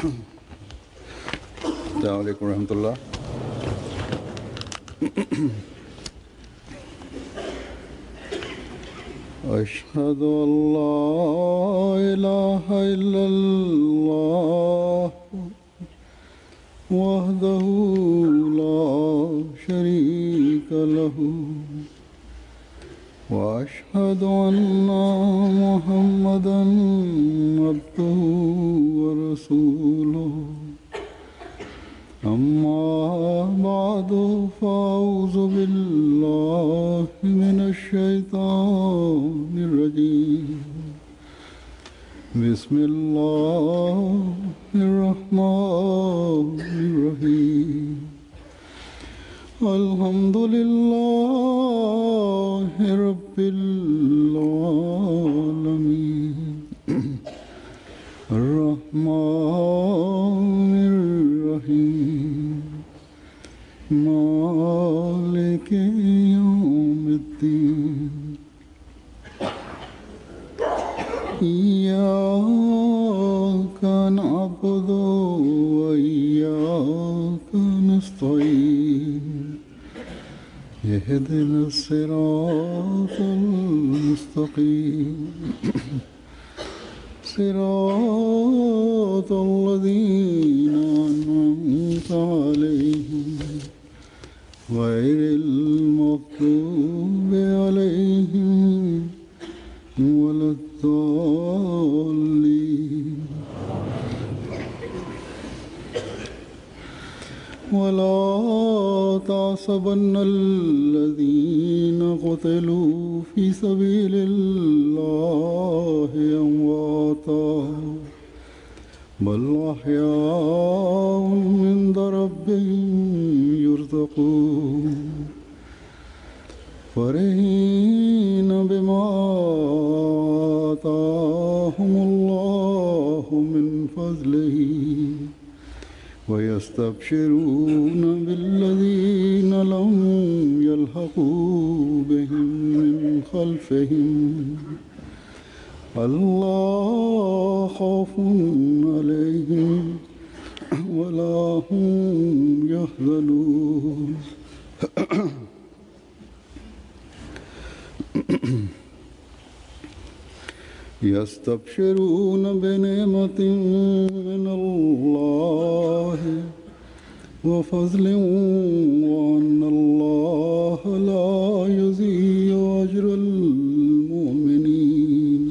السلام عليكم ورحمة الله أشهد أن لا إله إلا الله وحده لا شريك له وأشهد أن محمدا عبده ورسوله أما بعد فأعوذ بالله من الشيطان الرجيم بسم الله الرحمن الرحيم الحمد لله رب العالمين الرحمن الرحيم مالك يوم الدين إياك نعبد وإياك نستعين اهدنا الصراط المستقيم صراط الذين أنعمت عليهم غير المغضوب عليهم ولا الضالين ولا تعصبن الذين قتلوا في سبيل الله أمواتا بل أحياء عند ربهم يرزقون فرحين بما آتاهم الله من فضله ويستبشرون بالذين لم يلحقوا بهم من خلفهم الله خوف عليهم ولا هم يحزنون يستبشرون بنعمة من الله وفضل وأن الله لا يضيع أجر المؤمنين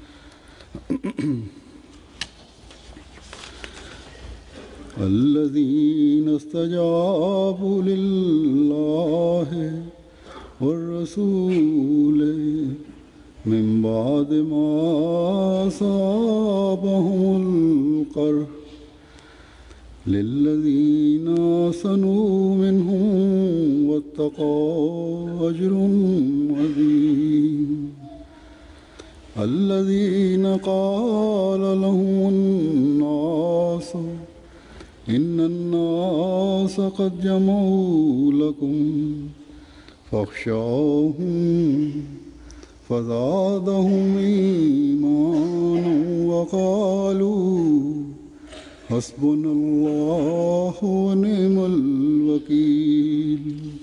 الذين استجابوا لله والرسول من بعد ما أصابهم القرح للذين أحسنوا منهم واتقوا أجر عظيم الذين قال لهم الناس إن الناس قد جمعوا لكم فاخشوهم فزادهم إيمانا وقالوا حسبنا الله ونعم الوكيل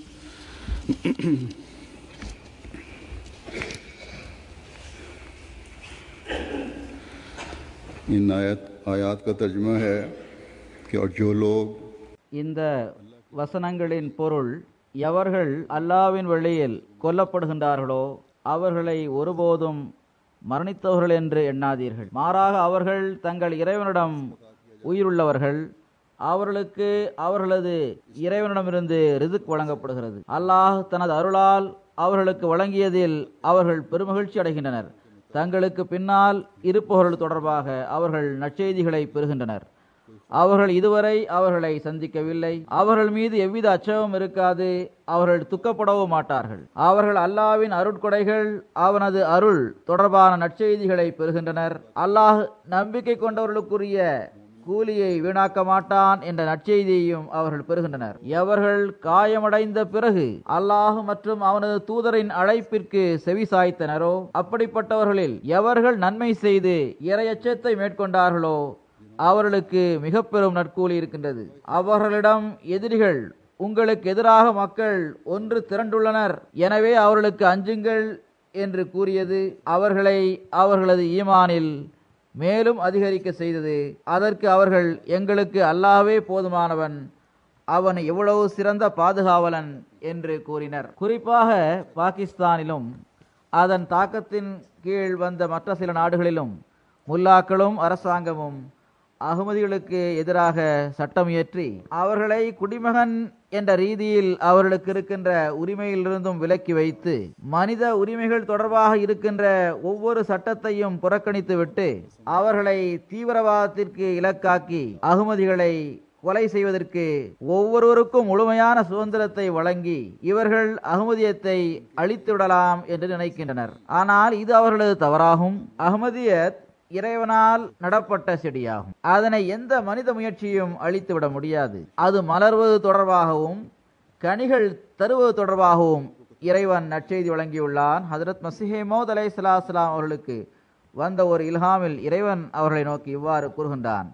इन आयत आयात का तर्जमा है कि और जो लोग இந்த வசனங்களின் பொருள் எவர்கள் அல்லாவின் வழியில் கொல்லப்படுகின்றார்களோ அவர்களை ஒருபோதும் மரணித்தவர்கள் என்று எண்ணாதீர்கள் மாறாக அவர்கள் தங்கள் இறைவனிடம் உயிருள்ளவர்கள் அவர்களுக்கு அவர்களது இறைவனிடமிருந்து ரிதுக் வழங்கப்படுகிறது அல்லாஹ் தனது அருளால் அவர்களுக்கு வழங்கியதில் அவர்கள் பெருமகிழ்ச்சி அடைகின்றனர் தங்களுக்கு பின்னால் இருப்பவர்கள் தொடர்பாக அவர்கள் நற்செய்திகளை பெறுகின்றனர் அவர்கள் இதுவரை அவர்களை சந்திக்கவில்லை அவர்கள் மீது எவ்வித அச்சமும் இருக்காது அவர்கள் துக்கப்படவும் மாட்டார்கள் அவர்கள் அல்லாவின் அருட்கொடைகள் அவனது அருள் தொடர்பான நற்செய்திகளை பெறுகின்றனர் அல்லாஹ் நம்பிக்கை கொண்டவர்களுக்குரிய கூலியை வீணாக்க மாட்டான் என்ற நற்செய்தியையும் அவர்கள் பெறுகின்றனர் எவர்கள் காயமடைந்த பிறகு அல்லாஹ் மற்றும் அவனது தூதரின் அழைப்பிற்கு செவி சாய்த்தனரோ அப்படிப்பட்டவர்களில் எவர்கள் நன்மை செய்து இரையச்சத்தை மேற்கொண்டார்களோ அவர்களுக்கு மிக பெரும் நற்கூலி இருக்கின்றது அவர்களிடம் எதிரிகள் உங்களுக்கு எதிராக மக்கள் ஒன்று திரண்டுள்ளனர் எனவே அவர்களுக்கு அஞ்சுங்கள் என்று கூறியது அவர்களை அவர்களது ஈமானில் மேலும் அதிகரிக்க செய்தது அதற்கு அவர்கள் எங்களுக்கு அல்லாவே போதுமானவன் அவன் எவ்வளவு சிறந்த பாதுகாவலன் என்று கூறினர் குறிப்பாக பாகிஸ்தானிலும் அதன் தாக்கத்தின் கீழ் வந்த மற்ற சில நாடுகளிலும் முல்லாக்களும் அரசாங்கமும் அகமதிகளுக்கு எதிராக சட்டம் இயற்றி அவர்களை குடிமகன் என்ற ரீதியில் அவர்களுக்கு இருக்கின்ற உரிமையிலிருந்தும் விலக்கி வைத்து மனித உரிமைகள் தொடர்பாக இருக்கின்ற ஒவ்வொரு சட்டத்தையும் புறக்கணித்துவிட்டு அவர்களை தீவிரவாதத்திற்கு இலக்காக்கி அகமதிகளை கொலை செய்வதற்கு ஒவ்வொருவருக்கும் முழுமையான சுதந்திரத்தை வழங்கி இவர்கள் அகமதியத்தை அழித்துவிடலாம் என்று நினைக்கின்றனர் ஆனால் இது அவர்களது தவறாகும் அகமதியத் இறைவனால் நடப்பட்ட செடியாகும் அதனை எந்த மனித முயற்சியும் அழித்துவிட முடியாது அது மலர்வது தொடர்பாகவும் கனிகள் தருவது தொடர்பாகவும் இறைவன் நற்செய்தி வழங்கியுள்ளான் ஹதரத் மசிஹே மோத் அலை சலாஸ்லாம் அவர்களுக்கு வந்த ஒரு இல்ஹாமில் இறைவன் அவர்களை நோக்கி இவ்வாறு கூறுகின்றான்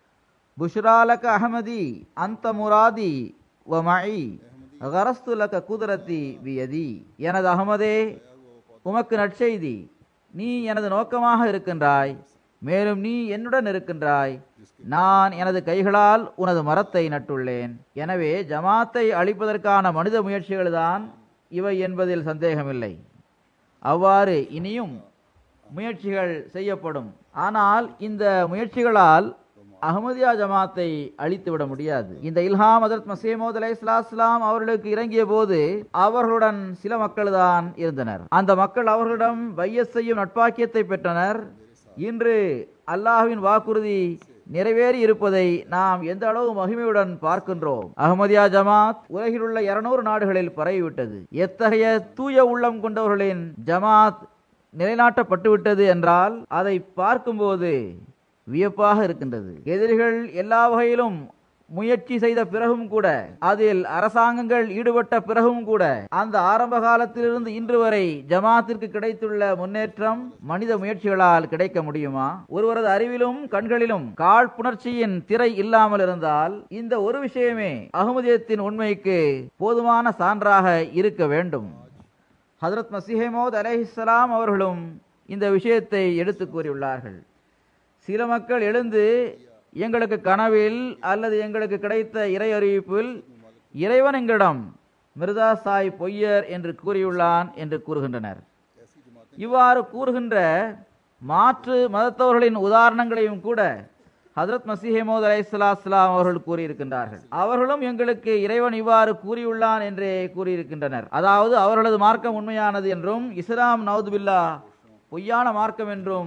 புஷ்ராலக அஹமதி அந்த முராதி வ மஇ கரஸ்துலக குதிரத்தி வியதி எனது அகமதே உமக்கு நற்செய்தி நீ எனது நோக்கமாக இருக்கின்றாய் மேலும் நீ என்னுடன் இருக்கின்றாய் நான் எனது கைகளால் உனது மரத்தை நட்டுள்ளேன் எனவே ஜமாத்தை அழிப்பதற்கான மனித முயற்சிகள்தான் இவை என்பதில் சந்தேகமில்லை அவ்வாறு இனியும் முயற்சிகள் செய்யப்படும் ஆனால் இந்த முயற்சிகளால் அகமதியா ஜமாத்தை அழித்துவிட முடியாது இந்த இல்ஹாம் ஹதரத் மசீமோத் அலை இஸ்லாம் அவர்களுக்கு இறங்கிய போது அவர்களுடன் சில மக்கள் தான் இருந்தனர் அந்த மக்கள் அவர்களிடம் வையஸ் செய்யும் நட்பாக்கியத்தை பெற்றனர் இன்று அல்லாஹ்வின் வாக்குறுதி நிறைவேறி இருப்பதை நாம் எந்த அளவு மகிமையுடன் பார்க்கின்றோம் அகமதியா ஜமாத் உலகில் உள்ள இருநூறு நாடுகளில் பரவிவிட்டது எத்தகைய தூய உள்ளம் கொண்டவர்களின் ஜமாத் நிலைநாட்டப்பட்டுவிட்டது என்றால் அதை பார்க்கும்போது வியப்பாக இருக்கின்றது எதிரிகள் எல்லா வகையிலும் முயற்சி செய்த பிறகும் கூட அதில் அரசாங்கங்கள் ஈடுபட்ட பிறகும் கூட அந்த ஆரம்ப காலத்திலிருந்து இன்று வரை ஜமாத்திற்கு கிடைத்துள்ள முன்னேற்றம் மனித முயற்சிகளால் கிடைக்க முடியுமா ஒருவரது அறிவிலும் கண்களிலும் காழ்ப்புணர்ச்சியின் திரை இல்லாமல் இருந்தால் இந்த ஒரு விஷயமே அகமதியத்தின் உண்மைக்கு போதுமான சான்றாக இருக்க வேண்டும் ஹதரத் மசிஹமோத் அலைஹிஸ்ஸலாம் அவர்களும் இந்த விஷயத்தை எடுத்து கூறியுள்ளார்கள் சில மக்கள் எழுந்து எங்களுக்கு கனவில் அல்லது எங்களுக்கு கிடைத்த இறை அறிவிப்பில் இறைவன் எங்களிடம் மிர்தா சாய் பொய்யர் என்று கூறியுள்ளான் என்று கூறுகின்றனர் இவ்வாறு கூறுகின்ற மாற்று மதத்தவர்களின் உதாரணங்களையும் கூட ஹதரத் மசிஹமோத் அலைஹிஸ்ஸலாம் அவர்கள் கூறியிருக்கின்றார்கள் அவர்களும் எங்களுக்கு இறைவன் இவ்வாறு கூறியுள்ளான் என்றே கூறியிருக்கின்றனர் அதாவது அவர்களது மார்க்கம் உண்மையானது என்றும் இஸ்லாம் நவுதுபில்லா பொய்யான மார்க்கம் என்றும்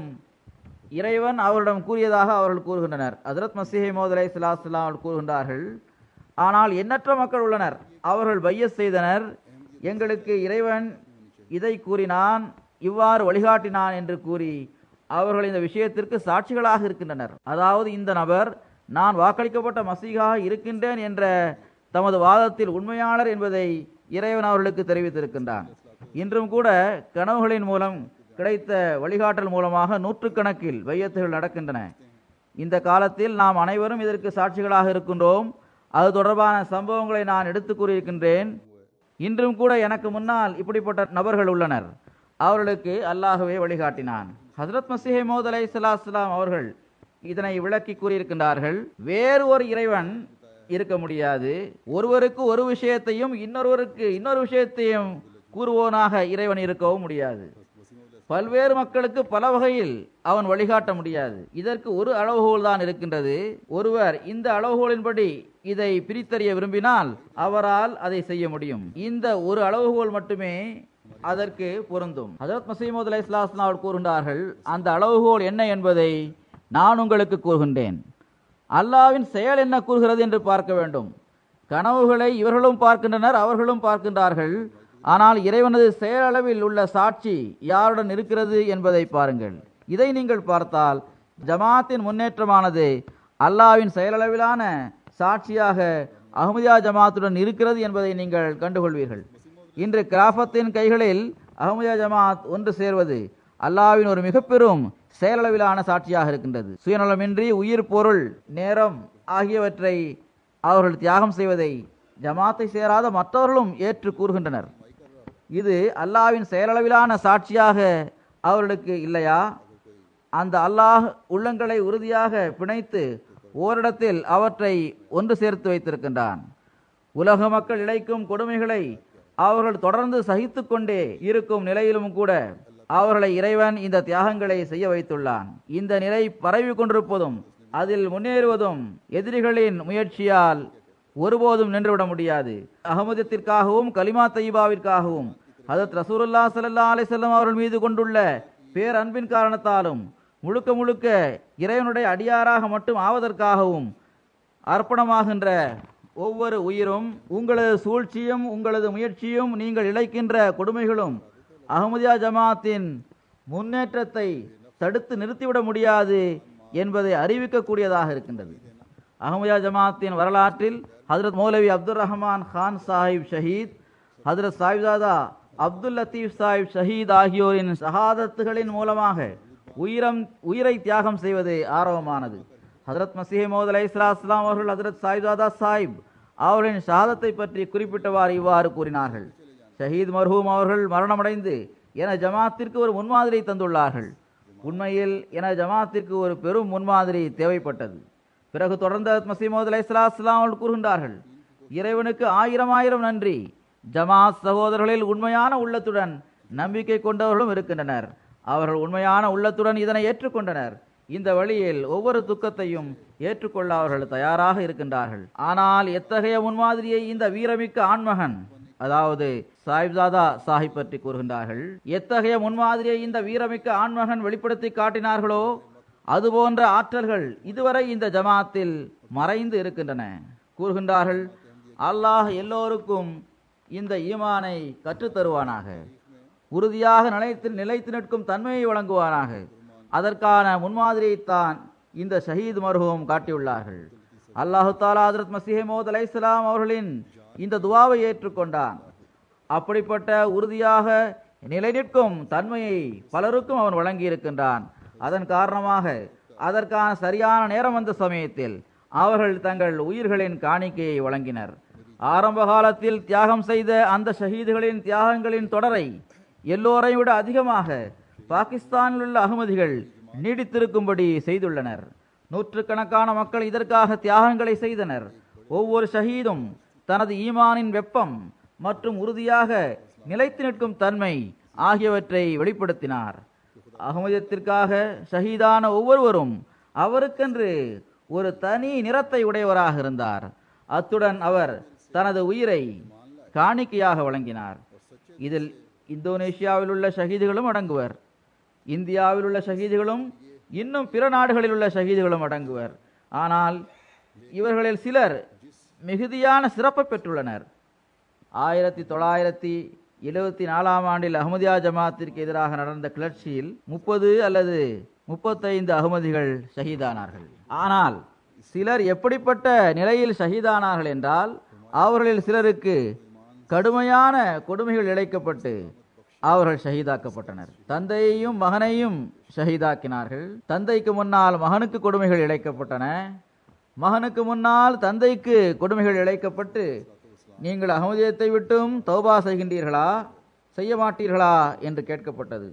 இறைவன் அவரிடம் கூறியதாக அவர்கள் கூறுகின்றனர் ஹதரத் மசிஹை மோத் அலை சலாஸ்லாம் அவர்கள் கூறுகின்றார்கள் ஆனால் எண்ணற்ற மக்கள் உள்ளனர் அவர்கள் பையஸ் செய்தனர் எங்களுக்கு இறைவன் இதை கூறினான் இவ்வாறு வழிகாட்டினான் என்று கூறி அவர்கள் இந்த விஷயத்திற்கு சாட்சிகளாக இருக்கின்றனர் அதாவது இந்த நபர் நான் வாக்களிக்கப்பட்ட மசீகாக இருக்கின்றேன் என்ற தமது வாதத்தில் உண்மையாளர் என்பதை இறைவன் அவர்களுக்கு தெரிவித்திருக்கின்றான் இன்றும் கூட கனவுகளின் மூலம் கிடைத்த வழிகாட்டல் மூலமாக நூற்றுக்கணக்கில் வையத்துகள் நடக்கின்றன இந்த காலத்தில் நாம் அனைவரும் இதற்கு சாட்சிகளாக இருக்கின்றோம் அது தொடர்பான சம்பவங்களை நான் எடுத்து கூறியிருக்கின்றேன் இன்றும் கூட எனக்கு முன்னால் இப்படிப்பட்ட நபர்கள் உள்ளனர் அவர்களுக்கு அல்லாஹுவே வழிகாட்டினான் ஹசரத் மசிஹே மோத் அலை சலாஸ்லாம் அவர்கள் இதனை விளக்கி கூறியிருக்கின்றார்கள் வேறு ஒரு இறைவன் இருக்க முடியாது ஒருவருக்கு ஒரு விஷயத்தையும் இன்னொருவருக்கு இன்னொரு விஷயத்தையும் கூறுவோனாக இறைவன் இருக்கவும் முடியாது பல்வேறு மக்களுக்கு பல வகையில் அவன் வழிகாட்ட முடியாது இதற்கு ஒரு அளவுகோல் தான் இருக்கின்றது ஒருவர் இந்த அளவுகோலின்படி இதை பிரித்தறிய விரும்பினால் அவரால் அதை செய்ய முடியும் இந்த ஒரு அளவுகோல் மட்டுமே அதற்கு பொருந்தும் ஹஜரத் மசீமது அலை இஸ்லாஸ்லாம் அவர்கள் கூறுகின்றார்கள் அந்த அளவுகோல் என்ன என்பதை நான் உங்களுக்கு கூறுகின்றேன் அல்லாவின் செயல் என்ன கூறுகிறது என்று பார்க்க வேண்டும் கனவுகளை இவர்களும் பார்க்கின்றனர் அவர்களும் பார்க்கின்றார்கள் ஆனால் இறைவனது செயலளவில் உள்ள சாட்சி யாருடன் இருக்கிறது என்பதை பாருங்கள் இதை நீங்கள் பார்த்தால் ஜமாத்தின் முன்னேற்றமானது அல்லாவின் செயலளவிலான சாட்சியாக அஹ்மதியா ஜமாத்துடன் இருக்கிறது என்பதை நீங்கள் கண்டுகொள்வீர்கள் இன்று கிராஃபத்தின் கைகளில் அஹ்மதியா ஜமாத் ஒன்று சேர்வது அல்லாவின் ஒரு மிக பெரும் செயலளவிலான சாட்சியாக இருக்கின்றது சுயநலமின்றி உயிர் பொருள் நேரம் ஆகியவற்றை அவர்கள் தியாகம் செய்வதை ஜமாத்தை சேராத மற்றவர்களும் ஏற்று கூறுகின்றனர் இது அல்லாவின் செயலளவிலான சாட்சியாக அவர்களுக்கு இல்லையா அந்த அல்லாஹ் உள்ளங்களை உறுதியாக பிணைத்து ஓரிடத்தில் அவற்றை ஒன்று சேர்த்து வைத்திருக்கின்றான் உலக மக்கள் இழைக்கும் கொடுமைகளை அவர்கள் தொடர்ந்து சகித்து கொண்டே இருக்கும் நிலையிலும் கூட அவர்களை இறைவன் இந்த தியாகங்களை செய்ய வைத்துள்ளான் இந்த நிலை பரவி கொண்டிருப்பதும் அதில் முன்னேறுவதும் எதிரிகளின் முயற்சியால் ஒருபோதும் நின்றுவிட முடியாது அகமதத்திற்காகவும் கலிமா தைபாவிற்காகவும் ஹதரத் ரசூலுல்லா ஸல்லல்லாஹு அலைஹி வஸல்லம் அவர்கள் மீது கொண்டுள்ள பேரன்பின் காரணத்தாலும் முழுக்க முழுக்க இறைவனுடைய அடியாராக மட்டும் ஆவதற்காகவும் அர்ப்பணமாகின்ற ஒவ்வொரு உயிரும் உங்களது சூழ்ச்சியும் உங்களது முயற்சியும் நீங்கள் இழைக்கின்ற கொடுமைகளும் அகமதியா ஜமாத்தின் முன்னேற்றத்தை தடுத்து நிறுத்திவிட முடியாது என்பதை அறிவிக்கக்கூடியதாக இருக்கின்றது அகமதியா ஜமாத்தின் வரலாற்றில் ஹஜரத் மௌலவி அப்துல் ரஹ்மான் கான் சாஹிப் ஷஹீத் ஹஜரத் சாஹிப்தாதா அப்துல் லத்தீப் சாஹிப் ஷஹீத் ஆகியோரின் ஷஹாதத்துகளின் மூலமாக உயிரம் உயிரை தியாகம் செய்வது ஆர்வமானது ஹஜரத் மசீஹ் மோத் அலை இஸ்லாம் அவர்கள் ஹஜரத் சாஹிப்தாதா சாஹிப் அவர்களின் ஷஹாதத்தை பற்றி குறிப்பிட்டவாறு இவ்வாறு கூறினார்கள் ஷஹீத் மர்ஹூம் அவர்கள் மரணமடைந்து என ஜமாத்திற்கு ஒரு முன்மாதிரி தந்துள்ளார்கள் உண்மையில் என ஜமாத்திற்கு ஒரு பெரும் முன்மாதிரி தேவைப்பட்டது பிறகு தொடர்ந்து மசீமோத் அலை இஸ்லாம் அவர்கள் கூறுகின்றார்கள் இறைவனுக்கு ஆயிரம் ஆயிரம் நன்றி ஜமாத் சகோதரர்களில் உண்மையான உள்ளத்துடன் நம்பிக்கை கொண்டவர்களும் இருக்கின்றனர் அவர்கள் உண்மையான உள்ளத்துடன் இதனை ஏற்றுக்கொண்டனர் இந்த வழியில் ஒவ்வொரு துக்கத்தையும் ஏற்றுக்கொள்ள அவர்கள் தயாராக இருக்கின்றார்கள் ஆனால் எத்தகைய முன்மாதிரியை இந்த வீரமிக்க ஆண்மகன் அதாவது சாஹிப்தாதா சாஹிப் பற்றி கூறுகின்றார்கள் எத்தகைய முன்மாதிரியை இந்த வீரமிக்க ஆண்மகன் வெளிப்படுத்தி காட்டினார்களோ அதுபோன்ற ஆற்றல்கள் இதுவரை இந்த ஜமாத்தில் மறைந்து இருக்கின்றன கூறுகின்றார்கள் அல்லாஹ் எல்லோருக்கும் இந்த ஈமானை கற்றுத் தருவானாக உறுதியாக நிலைத்து நிலைத்து நிற்கும் தன்மையை வழங்குவானாக அதற்கான முன்மாதிரியைத்தான் இந்த ஷஹீத் மருகும் காட்டியுள்ளார்கள் அல்லாஹு தாலா ஹஜரத் மசீஹமோத் அலைஹிஸ்ஸலாம் அவர்களின் இந்த துவாவை ஏற்றுக்கொண்டான் அப்படிப்பட்ட உறுதியாக நிலைநிற்கும் தன்மையை பலருக்கும் அவன் வழங்கி இருக்கின்றான் அதன் காரணமாக அதற்கான சரியான நேரம் வந்த சமயத்தில் அவர்கள் தங்கள் உயிர்களின் காணிக்கையை வழங்கினர் ஆரம்ப காலத்தில் தியாகம் செய்த அந்த ஷஹீதுகளின் தியாகங்களின் தொடரை எல்லோரையும் விட அதிகமாக பாகிஸ்தானில் உள்ள அகமதிகள் நீடித்திருக்கும்படி செய்துள்ளனர் நூற்றுக்கணக்கான மக்கள் இதற்காக தியாகங்களை செய்தனர் ஒவ்வொரு ஷஹீதும் தனது ஈமானின் வெப்பம் மற்றும் உறுதியாக நிலைத்து நிற்கும் தன்மை ஆகியவற்றை வெளிப்படுத்தினார் அகமதியத்திற்காக ஷஹீதான ஒவ்வொருவரும் அவருக்கென்று ஒரு தனி நிறத்தை உடையவராக இருந்தார் அத்துடன் அவர் தனது உயிரை காணிக்கையாக வழங்கினார் இதில் இந்தோனேஷியாவில் உள்ள ஷஹீதுகளும் அடங்குவர் இந்தியாவில் உள்ள ஷஹீதுகளும் இன்னும் பிற நாடுகளில் உள்ள ஷஹீதுகளும் அடங்குவர் ஆனால் இவர்களில் சிலர் மிகுதியான சிறப்பை பெற்றுள்ளனர் ஆயிரத்தி தொள்ளாயிரத்தி எழுபத்தி நாலாம் ஆண்டில் அகமதியா ஜமாத்திற்கு எதிராக நடந்த கிளர்ச்சியில் முப்பது அல்லது முப்பத்தைந்து அகமதிகள் ஷஹீதானார்கள் ஆனால் சிலர் எப்படிப்பட்ட நிலையில் ஷஹீதானார்கள் என்றால் அவர்களில் சிலருக்கு கடுமையான கொடுமைகள் இழைக்கப்பட்டு அவர்கள் ஷஹீதாக்கப்பட்டனர் தந்தையையும் மகனையும் ஷஹீதாக்கினார்கள் தந்தைக்கு முன்னால் மகனுக்கு கொடுமைகள் இழைக்கப்பட்டன மகனுக்கு முன்னால் தந்தைக்கு கொடுமைகள் இழைக்கப்பட்டு நீங்கள் அகமதியத்தை விட்டும் தௌபா செய்கின்றீர்களா செய்ய மாட்டீர்களா என்று கேட்கப்பட்டது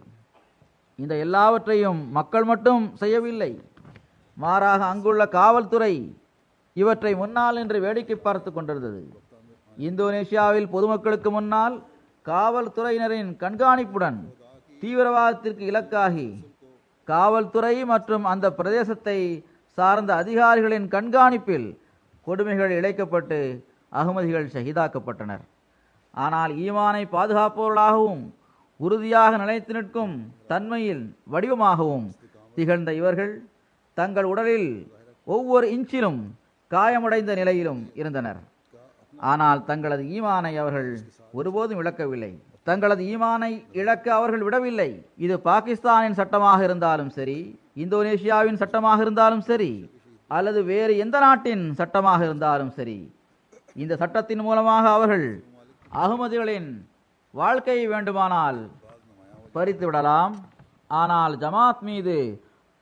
இந்த எல்லாவற்றையும் மக்கள் மட்டும் செய்யவில்லை மாறாக அங்குள்ள காவல்துறை இவற்றை முன்னால் என்று வேடிக்கை பார்த்து கொண்டிருந்தது இந்தோனேஷியாவில் பொதுமக்களுக்கு முன்னால் காவல்துறையினரின் கண்காணிப்புடன் தீவிரவாதத்திற்கு இலக்காகி காவல்துறை மற்றும் அந்த பிரதேசத்தை சார்ந்த அதிகாரிகளின் கண்காணிப்பில் கொடுமைகள் இழைக்கப்பட்டு அகமதிகள் ஷஹீதாக்கப்பட்டனர் ஆனால் ஈமானை பாதுகாப்பவர்களாகவும் உறுதியாக நிலைத்து நிற்கும் தன்மையில் வடிவமாகவும் திகழ்ந்த இவர்கள் தங்கள் உடலில் ஒவ்வொரு இன்ச்சிலும் காயமடைந்த நிலையிலும் இருந்தனர் ஆனால் தங்களது ஈமானை அவர்கள் ஒருபோதும் இழக்கவில்லை தங்களது ஈமானை இழக்க அவர்கள் விடவில்லை இது பாகிஸ்தானின் சட்டமாக இருந்தாலும் சரி இந்தோனேஷியாவின் சட்டமாக இருந்தாலும் சரி அல்லது வேறு எந்த நாட்டின் சட்டமாக இருந்தாலும் சரி இந்த சட்டத்தின் மூலமாக அவர்கள் அகமதிகளின் வாழ்க்கையை வேண்டுமானால் பறித்து விடலாம் ஆனால் ஜமாத் மீது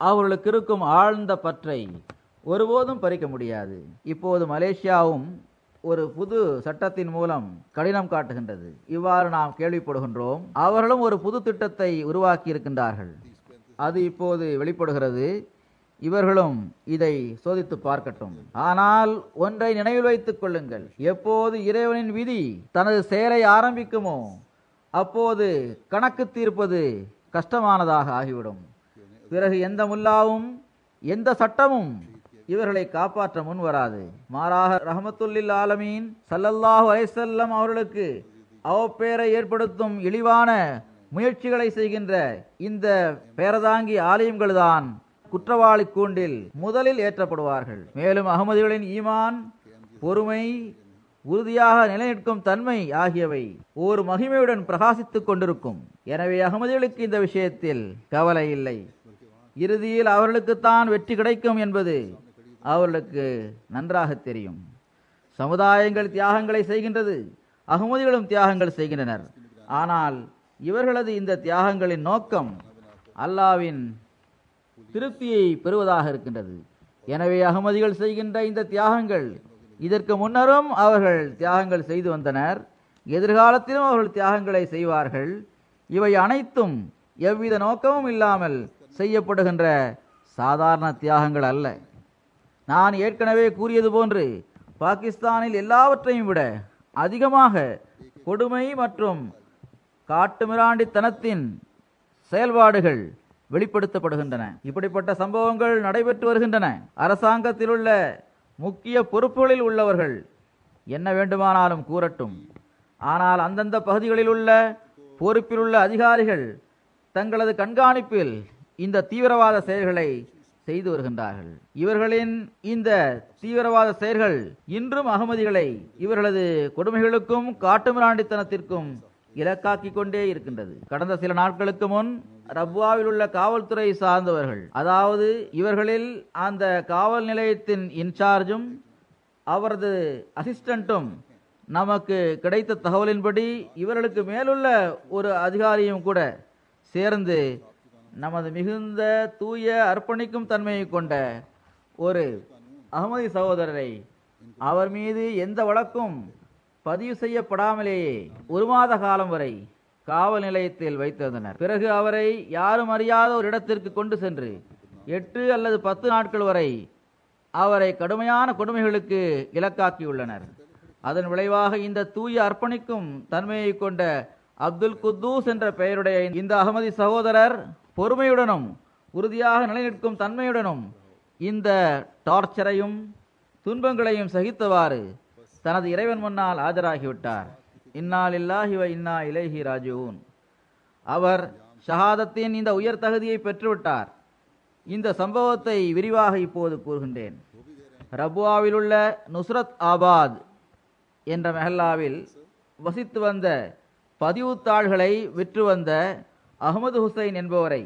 அவர்களுக்கு இருக்கும் ஆழ்ந்த பற்றை ஒருபோதும் பறிக்க முடியாது இப்போது மலேசியாவும் ஒரு புது சட்டத்தின் மூலம் கடினம் காட்டுகின்றது இவ்வாறு நாம் கேள்விப்படுகின்றோம் அவர்களும் ஒரு புது திட்டத்தை உருவாக்கி இருக்கின்றார்கள் அது இப்போது வெளிப்படுகிறது இவர்களும் இதை சோதித்து பார்க்கட்டும் ஆனால் ஒன்றை நினைவில் வைத்துக் கொள்ளுங்கள் எப்போது இறைவனின் விதி தனது செயலை ஆரம்பிக்குமோ அப்போது கணக்கு தீர்ப்பது கஷ்டமானதாக ஆகிவிடும் பிறகு எந்த முல்லாவும் எந்த சட்டமும் இவர்களை காப்பாற்ற முன் வராது மாறாக ரஹமத்துல்லில் ஆலமீன் சல்லல்லாஹு அலைசல்லம் அவர்களுக்கு அவப்பேரை ஏற்படுத்தும் இழிவான முயற்சிகளை செய்கின்ற இந்த பேரதாங்கி ஆலயங்கள்தான் குற்றவாளி கூண்டில் முதலில் ஏற்றப்படுவார்கள் மேலும் அகமதிகளின் ஈமான் பொறுமை உறுதியாக நிலைநிற்கும் தன்மை ஆகியவை ஒரு மகிமையுடன் பிரகாசித்துக் கொண்டிருக்கும் எனவே அகமதிகளுக்கு இந்த விஷயத்தில் கவலை இல்லை இறுதியில் அவர்களுக்குத்தான் வெற்றி கிடைக்கும் என்பது அவர்களுக்கு நன்றாக தெரியும் சமுதாயங்கள் தியாகங்களை செய்கின்றது அகமதிகளும் தியாகங்கள் செய்கின்றனர் ஆனால் இவர்களது இந்த தியாகங்களின் நோக்கம் அல்லாவின் திருப்தியை பெறுவதாக இருக்கின்றது எனவே அகமதிகள் செய்கின்ற இந்த தியாகங்கள் இதற்கு முன்னரும் அவர்கள் தியாகங்கள் செய்து வந்தனர் எதிர்காலத்திலும் அவர்கள் தியாகங்களை செய்வார்கள் இவை அனைத்தும் எவ்வித நோக்கமும் இல்லாமல் செய்யப்படுகின்ற சாதாரண தியாகங்கள் அல்ல நான் ஏற்கனவே கூறியது போன்று பாகிஸ்தானில் எல்லாவற்றையும் விட அதிகமாக கொடுமை மற்றும் காட்டுமிராண்டித்தனத்தின் செயல்பாடுகள் வெளிப்படுத்தப்படுகின்றன இப்படிப்பட்ட சம்பவங்கள் நடைபெற்று வருகின்றன அரசாங்கத்தில் உள்ள முக்கிய பொறுப்புகளில் உள்ளவர்கள் என்ன வேண்டுமானாலும் கூறட்டும் ஆனால் அந்தந்த பகுதிகளில் உள்ள பொறுப்பில் உள்ள அதிகாரிகள் தங்களது கண்காணிப்பில் இந்த தீவிரவாத செயல்களை செய்து வருகின்றார்கள் இவர்களின் இந்த தீவிரவாத செயல்கள் இன்றும் அகமதிகளை இவர்களது கொடுமைகளுக்கும் காட்டுமிராண்டித்தனத்திற்கும் இலக்காக்கி கொண்டே இருக்கின்றது கடந்த சில நாட்களுக்கு முன் ரப்வாவில் உள்ள காவல்துறை சார்ந்தவர்கள் அதாவது இவர்களில் அந்த காவல் நிலையத்தின் இன்சார்ஜும் அவரது அசிஸ்டண்ட்டும் நமக்கு கிடைத்த தகவலின்படி இவர்களுக்கு மேலுள்ள ஒரு அதிகாரியும் கூட சேர்ந்து நமது மிகுந்த தூய அர்ப்பணிக்கும் தன்மையை கொண்ட ஒரு அகமதி சகோதரரை அவர் மீது எந்த வழக்கும் பதிவு செய்யப்படாமலேயே ஒரு மாத காலம் வரை காவல் நிலையத்தில் வைத்திருந்தனர் பிறகு அவரை யாரும் அறியாத ஒரு இடத்திற்கு கொண்டு சென்று எட்டு அல்லது பத்து நாட்கள் வரை அவரை கடுமையான கொடுமைகளுக்கு இலக்காக்கியுள்ளனர் அதன் விளைவாக இந்த தூய அர்ப்பணிக்கும் தன்மையை கொண்ட அப்துல் குத்தூஸ் என்ற பெயருடைய இந்த அகமதி சகோதரர் பொறுமையுடனும் உறுதியாக நிலைநிற்கும் தன்மையுடனும் இந்த டார்ச்சரையும் துன்பங்களையும் சகித்தவாறு தனது இறைவன் முன்னால் ஆஜராகிவிட்டார் இன்னால் இல்லாஹி வ இன்னா இலைஹி ராஜூன் அவர் ஷஹாதத்தின் இந்த உயர் தகுதியை பெற்றுவிட்டார் இந்த சம்பவத்தை விரிவாக இப்போது கூறுகின்றேன் ரபுவாவில் உள்ள நுஸ்ரத் ஆபாத் என்ற மெஹல்லாவில் வசித்து வந்த பதிவுத்தாள்களை விற்று வந்த அகமது ஹுசைன் என்பவரை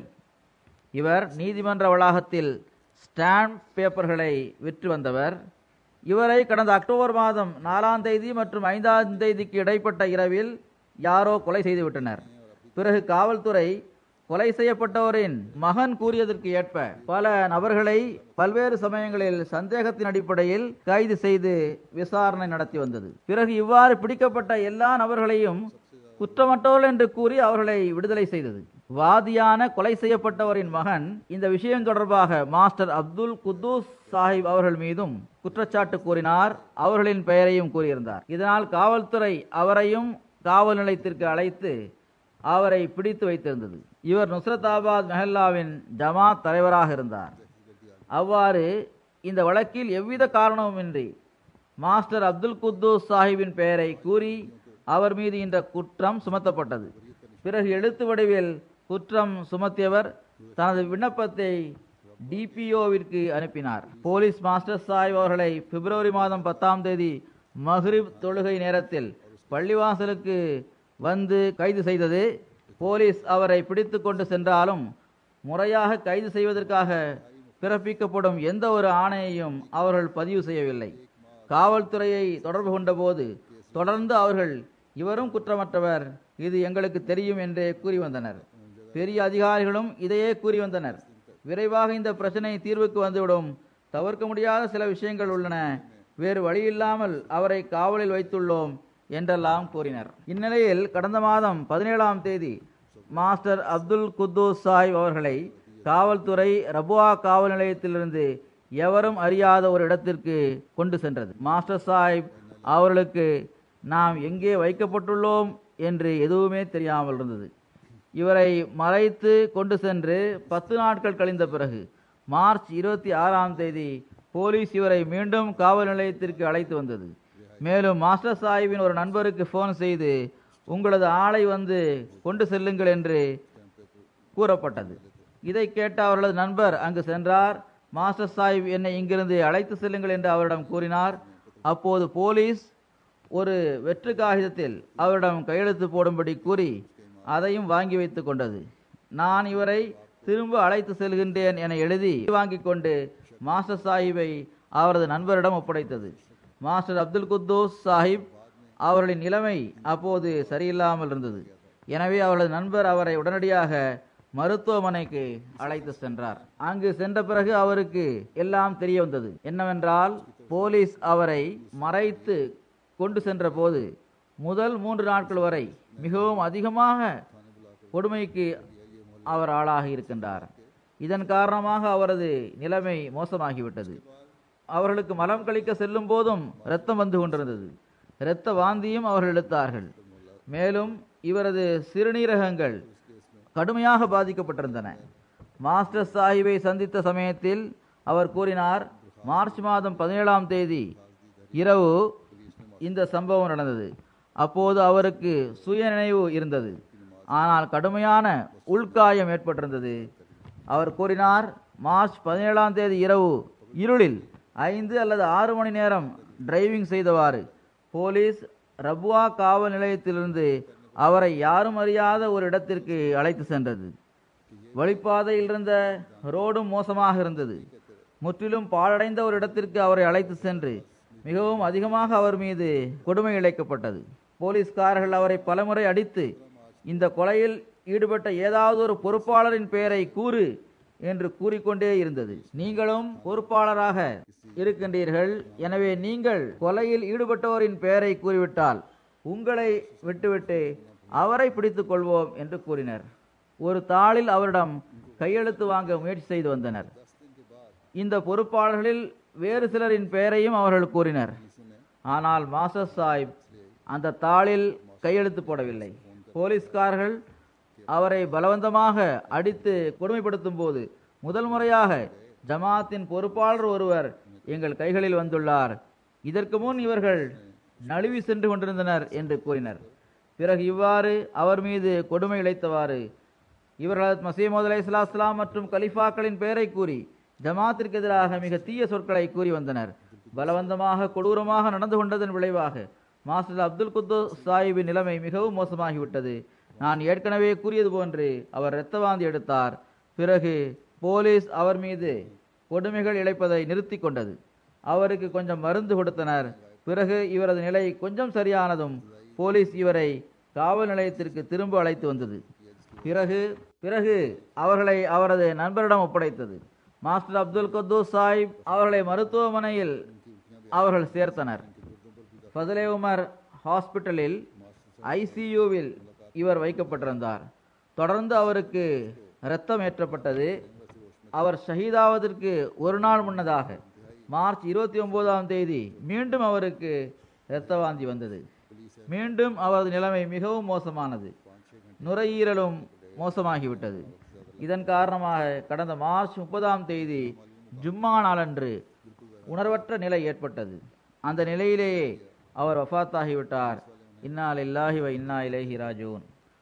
இவர் நீதிமன்ற வளாகத்தில் ஸ்டாம்ப் பேப்பர்களை விற்று வந்தவர் இவரை கடந்த அக்டோபர் மாதம் நாலாம் தேதி மற்றும் ஐந்தாம் தேதிக்கு இடைப்பட்ட இரவில் யாரோ கொலை செய்துவிட்டனர் பிறகு காவல்துறை கொலை செய்யப்பட்டவரின் மகன் கூறியதற்கு ஏற்ப பல நபர்களை பல்வேறு சமயங்களில் சந்தேகத்தின் அடிப்படையில் கைது செய்து விசாரணை நடத்தி வந்தது பிறகு இவ்வாறு பிடிக்கப்பட்ட எல்லா நபர்களையும் குற்றமற்றவர்கள் என்று கூறி அவர்களை விடுதலை செய்தது வாதியான கொலை செய்யப்பட்டவரின் மகன் இந்த விஷயம் தொடர்பாக மாஸ்டர் அப்துல் குத்தூஸ் சாஹிப் அவர்கள் மீதும் குற்றச்சாட்டு கூறினார் அவர்களின் பெயரையும் கூறியிருந்தார் இதனால் காவல்துறை அவரையும் காவல் நிலையத்திற்கு அழைத்து அவரை பிடித்து வைத்திருந்தது இவர் நுஸ்ரதாபாத் மெஹல்லாவின் ஜமாத் தலைவராக இருந்தார் அவ்வாறு இந்த வழக்கில் எவ்வித காரணமுமின்றி மாஸ்டர் அப்துல் குத்தூஸ் சாஹிப்பின் பெயரை கூறி அவர் மீது இந்த குற்றம் சுமத்தப்பட்டது பிறகு எழுத்து வடிவில் குற்றம் சுமத்தியவர் தனது விண்ணப்பத்தை டிபிஓவிற்கு அனுப்பினார் போலீஸ் மாஸ்டர் சாஹிப் அவர்களை பிப்ரவரி மாதம் பத்தாம் தேதி மஹ்ரிப் தொழுகை நேரத்தில் பள்ளிவாசலுக்கு வந்து கைது செய்தது போலீஸ் அவரை பிடித்து கொண்டு சென்றாலும் முறையாக கைது செய்வதற்காக பிறப்பிக்கப்படும் எந்த ஒரு ஆணையையும் அவர்கள் பதிவு செய்யவில்லை காவல்துறையை தொடர்பு கொண்டபோது தொடர்ந்து அவர்கள் இவரும் குற்றமற்றவர் இது எங்களுக்கு தெரியும் என்றே கூறி வந்தனர் பெரிய அதிகாரிகளும் இதையே கூறி வந்தனர் விரைவாக இந்த பிரச்சனை தீர்வுக்கு வந்துவிடும் தவிர்க்க முடியாத சில விஷயங்கள் உள்ளன வேறு வழியில்லாமல் அவரை காவலில் வைத்துள்ளோம் என்றெல்லாம் கூறினர் இந்நிலையில் கடந்த மாதம் பதினேழாம் தேதி மாஸ்டர் அப்துல் குத்தூஸ் சாஹிப் அவர்களை காவல்துறை ரபுவா காவல் நிலையத்திலிருந்து எவரும் அறியாத ஒரு இடத்திற்கு கொண்டு சென்றது மாஸ்டர் சாஹிப் அவர்களுக்கு நாம் எங்கே வைக்கப்பட்டுள்ளோம் என்று எதுவுமே தெரியாமல் இருந்தது இவரை மறைத்து கொண்டு சென்று பத்து நாட்கள் கழிந்த பிறகு மார்ச் இருபத்தி ஆறாம் தேதி போலீஸ் இவரை மீண்டும் காவல் நிலையத்திற்கு அழைத்து வந்தது மேலும் மாஸ்டர் சாஹிப்பின் ஒரு நண்பருக்கு ஃபோன் செய்து உங்களது ஆளை வந்து கொண்டு செல்லுங்கள் என்று கூறப்பட்டது இதை கேட்ட அவர்களது நண்பர் அங்கு சென்றார் மாஸ்டர் சாஹிப் என்னை இங்கிருந்து அழைத்து செல்லுங்கள் என்று அவரிடம் கூறினார் அப்போது போலீஸ் ஒரு வெற்று காகிதத்தில் அவரிடம் கையெழுத்து போடும்படி கூறி அதையும் வாங்கி வைத்துக் கொண்டது நான் இவரை திரும்ப அழைத்து செல்கின்றேன் என எழுதி வாங்கி கொண்டு மாஸ்டர் சாஹிப்பை அவரது நண்பரிடம் ஒப்படைத்தது மாஸ்டர் அப்துல் குத்தூஸ் சாஹிப் அவர்களின் நிலைமை அப்போது சரியில்லாமல் இருந்தது எனவே அவரது நண்பர் அவரை உடனடியாக மருத்துவமனைக்கு அழைத்து சென்றார் அங்கு சென்ற பிறகு அவருக்கு எல்லாம் தெரிய வந்தது என்னவென்றால் போலீஸ் அவரை மறைத்து கொண்டு சென்ற போது முதல் மூன்று நாட்கள் வரை மிகவும் அதிகமாக கொடுமைக்கு அவர் ஆளாகி இருக்கின்றார் இதன் காரணமாக அவரது நிலைமை மோசமாகிவிட்டது அவர்களுக்கு மலம் கழிக்க செல்லும் போதும் இரத்தம் வந்து கொண்டிருந்தது இரத்த வாந்தியும் அவர்கள் எடுத்தார்கள் மேலும் இவரது சிறுநீரகங்கள் கடுமையாக பாதிக்கப்பட்டிருந்தன மாஸ்டர் சாஹிப்பை சந்தித்த சமயத்தில் அவர் கூறினார் மார்ச் மாதம் பதினேழாம் தேதி இரவு இந்த சம்பவம் நடந்தது அப்போது அவருக்கு சுயநினைவு இருந்தது ஆனால் கடுமையான உள்காயம் ஏற்பட்டிருந்தது அவர் கூறினார் மார்ச் பதினேழாம் தேதி இரவு இருளில் ஐந்து அல்லது ஆறு மணி நேரம் டிரைவிங் செய்தவாறு போலீஸ் ரபுவா காவல் நிலையத்திலிருந்து அவரை யாரும் அறியாத ஒரு இடத்திற்கு அழைத்து சென்றது வழிப்பாதையில் இருந்த ரோடும் மோசமாக இருந்தது முற்றிலும் பாழடைந்த ஒரு இடத்திற்கு அவரை அழைத்து சென்று மிகவும் அதிகமாக அவர் மீது கொடுமை இழைக்கப்பட்டது போலீஸ்காரர்கள் அவரை பலமுறை அடித்து இந்த கொலையில் ஈடுபட்ட ஏதாவது ஒரு பொறுப்பாளரின் பெயரை கூறு என்று கூறிக்கொண்டே இருந்தது நீங்களும் பொறுப்பாளராக இருக்கின்றீர்கள் எனவே நீங்கள் கொலையில் ஈடுபட்டவரின் பெயரை கூறிவிட்டால் உங்களை விட்டுவிட்டு அவரை பிடித்துக் கொள்வோம் என்று கூறினர் ஒரு தாளில் அவரிடம் கையெழுத்து வாங்க முயற்சி செய்து வந்தனர் இந்த பொறுப்பாளர்களில் வேறு சிலரின் பெயரையும் அவர்கள் கூறினர் ஆனால் மாஸ்டர் சாஹிப் அந்த தாளில் கையெழுத்து போடவில்லை போலீஸ்காரர்கள் அவரை பலவந்தமாக அடித்து கொடுமைப்படுத்தும் போது முதல் முறையாக ஜமாத்தின் பொறுப்பாளர் ஒருவர் எங்கள் கைகளில் வந்துள்ளார் இதற்கு முன் இவர்கள் நழுவி சென்று கொண்டிருந்தனர் என்று கூறினர் பிறகு இவ்வாறு அவர் மீது கொடுமை இழைத்தவாறு இவர்கள் மசீமது அலை இஸ்லாம் மற்றும் கலிஃபாக்களின் பெயரை கூறி ஜமாத்திற்கு எதிராக மிக தீய சொற்களை கூறி வந்தனர் பலவந்தமாக கொடூரமாக நடந்து கொண்டதன் விளைவாக மாஸ்டர் அப்துல் குத்து சாஹிபின் நிலைமை மிகவும் மோசமாகிவிட்டது நான் ஏற்கனவே கூறியது போன்று அவர் இரத்தவாந்தி எடுத்தார் பிறகு போலீஸ் அவர் மீது கொடுமைகள் இழைப்பதை நிறுத்தி கொண்டது அவருக்கு கொஞ்சம் மருந்து கொடுத்தனர் பிறகு இவரது நிலை கொஞ்சம் சரியானதும் போலீஸ் இவரை காவல் நிலையத்திற்கு திரும்ப அழைத்து வந்தது பிறகு பிறகு அவர்களை அவரது நண்பரிடம் ஒப்படைத்தது மாஸ்டர் அப்துல் கத்தூஸ் சாஹிப் அவர்களை மருத்துவமனையில் அவர்கள் சேர்த்தனர் ஃபதலே உமர் ஹாஸ்பிட்டலில் ஐசியூவில் இவர் வைக்கப்பட்டிருந்தார் தொடர்ந்து அவருக்கு இரத்தம் ஏற்றப்பட்டது அவர் ஷஹீதாவதற்கு ஒரு நாள் முன்னதாக மார்ச் இருபத்தி ஒன்பதாம் தேதி மீண்டும் அவருக்கு இரத்த வாந்தி வந்தது மீண்டும் அவரது நிலைமை மிகவும் மோசமானது நுரையீரலும் மோசமாகிவிட்டது இதன் காரணமாக கடந்த மார்ச் முப்பதாம் தேதி ஜும்மா நாளன்று உணர்வற்ற நிலை ஏற்பட்டது அந்த நிலையிலேயே அவர் வஃபாத்தாகிவிட்டார் இன்னா லில்லாஹி வ இன்னா இலைஹி ராஜூன்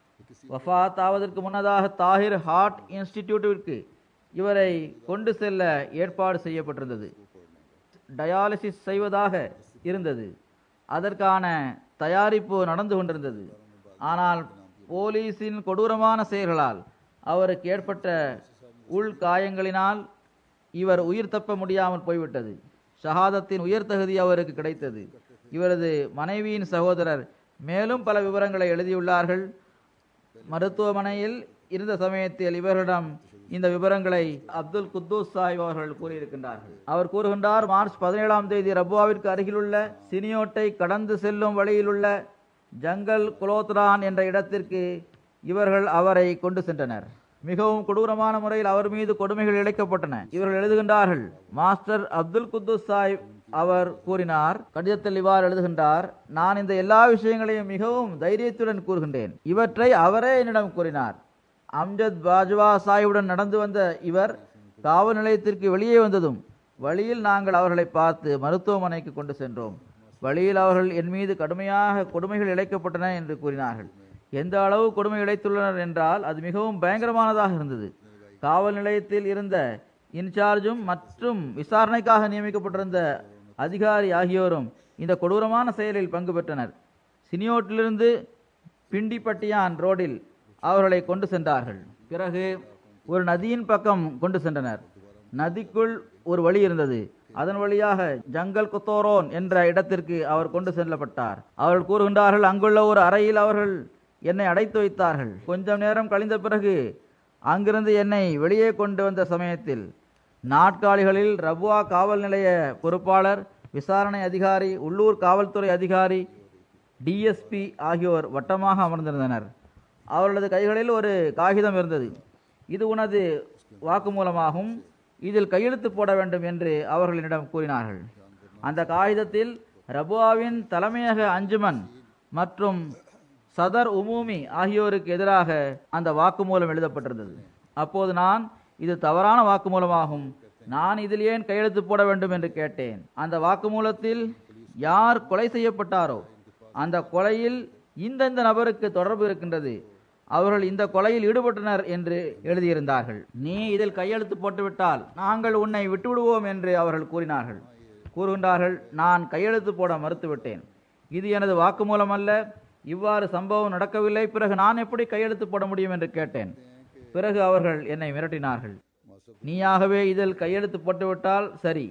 வஃபாத் ஆவதற்கு முன்னதாக தாஹிர் ஹார்ட் இன்ஸ்டிடியூட்டிற்கு இவரை கொண்டு செல்ல ஏற்பாடு செய்யப்பட்டிருந்தது டயாலிசிஸ் செய்வதாக இருந்தது அதற்கான தயாரிப்பு நடந்து கொண்டிருந்தது ஆனால் போலீஸின் கொடூரமான செயல்களால் அவருக்கு ஏற்பட்ட உள் காயங்களினால் இவர் உயிர் தப்ப முடியாமல் போய்விட்டது ஷஹாதத்தின் உயர் தகுதி அவருக்கு கிடைத்தது இவரது மனைவியின் சகோதரர் மேலும் பல விவரங்களை எழுதியுள்ளார்கள் மருத்துவமனையில் இருந்த சமயத்தில் இவர்களிடம் இந்த விவரங்களை அப்துல் குத்தூஸ் சாஹிப் அவர்கள் கூறியிருக்கின்றார்கள் அவர் கூறுகின்றார் மார்ச் பதினேழாம் தேதி ரபுவாவிற்கு அருகிலுள்ள சினியோட்டை கடந்து செல்லும் வழியிலுள்ள ஜங்கல் குலோத்ரான் என்ற இடத்திற்கு இவர்கள் அவரை கொண்டு சென்றனர் மிகவும் கொடூரமான முறையில் அவர் மீது கொடுமைகள் இழைக்கப்பட்டன இவர்கள் எழுதுகின்றார்கள் மாஸ்டர் அப்துல் குத்தூஸ் சாஹிப் அவர் கூறினார் கடிதத்தில் இவ்வாறு எழுதுகின்றார் நான் இந்த எல்லா விஷயங்களையும் மிகவும் தைரியத்துடன் கூறுகின்றேன் இவற்றை அவரே என்னிடம் கூறினார் அம்ஜத் பாஜ்வா சாஹிபுடன் நடந்து வந்த இவர் காவல் நிலையத்திற்கு வெளியே வந்ததும் வழியில் நாங்கள் அவர்களை பார்த்து மருத்துவமனைக்கு கொண்டு சென்றோம் வழியில் அவர்கள் என் மீது கடுமையாக கொடுமைகள் இழைக்கப்பட்டன என்று கூறினார்கள் எந்த அளவு கொடுமை இழைத்துள்ளனர் என்றால் அது மிகவும் பயங்கரமானதாக இருந்தது காவல் நிலையத்தில் இருந்த இன்சார்ஜும் மற்றும் விசாரணைக்காக நியமிக்கப்பட்டிருந்த அதிகாரி ஆகியோரும் இந்த கொடூரமான செயலில் பங்கு பெற்றனர் சினியோட்டிலிருந்து பிண்டிப்பட்டியான் ரோடில் அவர்களை கொண்டு சென்றார்கள் பிறகு ஒரு நதியின் பக்கம் கொண்டு சென்றனர் நதிக்குள் ஒரு வழி இருந்தது அதன் வழியாக ஜங்கல் குத்தோரோன் என்ற இடத்திற்கு அவர் கொண்டு செல்லப்பட்டார் அவர்கள் கூறுகின்றார்கள் அங்குள்ள ஒரு அறையில் அவர்கள் என்னை அடைத்து வைத்தார்கள் கொஞ்சம் நேரம் கழிந்த பிறகு அங்கிருந்து என்னை வெளியே கொண்டு வந்த சமயத்தில் நாட்காலிகளில் ரபுவா காவல் நிலைய பொறுப்பாளர் விசாரணை அதிகாரி உள்ளூர் காவல்துறை அதிகாரி டிஎஸ்பி ஆகியோர் வட்டமாக அமர்ந்திருந்தனர் அவர்களது கைகளில் ஒரு காகிதம் இருந்தது இது உனது வாக்குமூலமாகும் இதில் கையெழுத்து போட வேண்டும் என்று அவர்கள் என்னிடம் கூறினார்கள் அந்த காகிதத்தில் ரபுவாவின் தலைமையக அஞ்சுமன் மற்றும் சதர் உமூமி ஆகியோருக்கு எதிராக அந்த வாக்குமூலம் எழுதப்பட்டிருந்தது அப்போது நான் இது தவறான வாக்குமூலமாகும் நான் இதில் ஏன் கையெழுத்து போட வேண்டும் என்று கேட்டேன் அந்த வாக்குமூலத்தில் யார் கொலை செய்யப்பட்டாரோ அந்த கொலையில் இந்தந்த நபருக்கு தொடர்பு இருக்கின்றது அவர்கள் இந்த கொலையில் ஈடுபட்டனர் என்று எழுதியிருந்தார்கள் நீ இதில் கையெழுத்து போட்டுவிட்டால் நாங்கள் உன்னை விட்டுவிடுவோம் என்று அவர்கள் கூறினார்கள் கூறுகின்றார்கள் நான் கையெழுத்து போட மறுத்துவிட்டேன் இது எனது வாக்குமூலம் அல்ல இவ்வாறு சம்பவம் நடக்கவில்லை பிறகு நான் எப்படி கையெழுத்து போட முடியும் என்று கேட்டேன் பிறகு அவர்கள் என்னை மிரட்டினார்கள் நீயாகவே இதில் கையெழுத்து போட்டுவிட்டால் சரி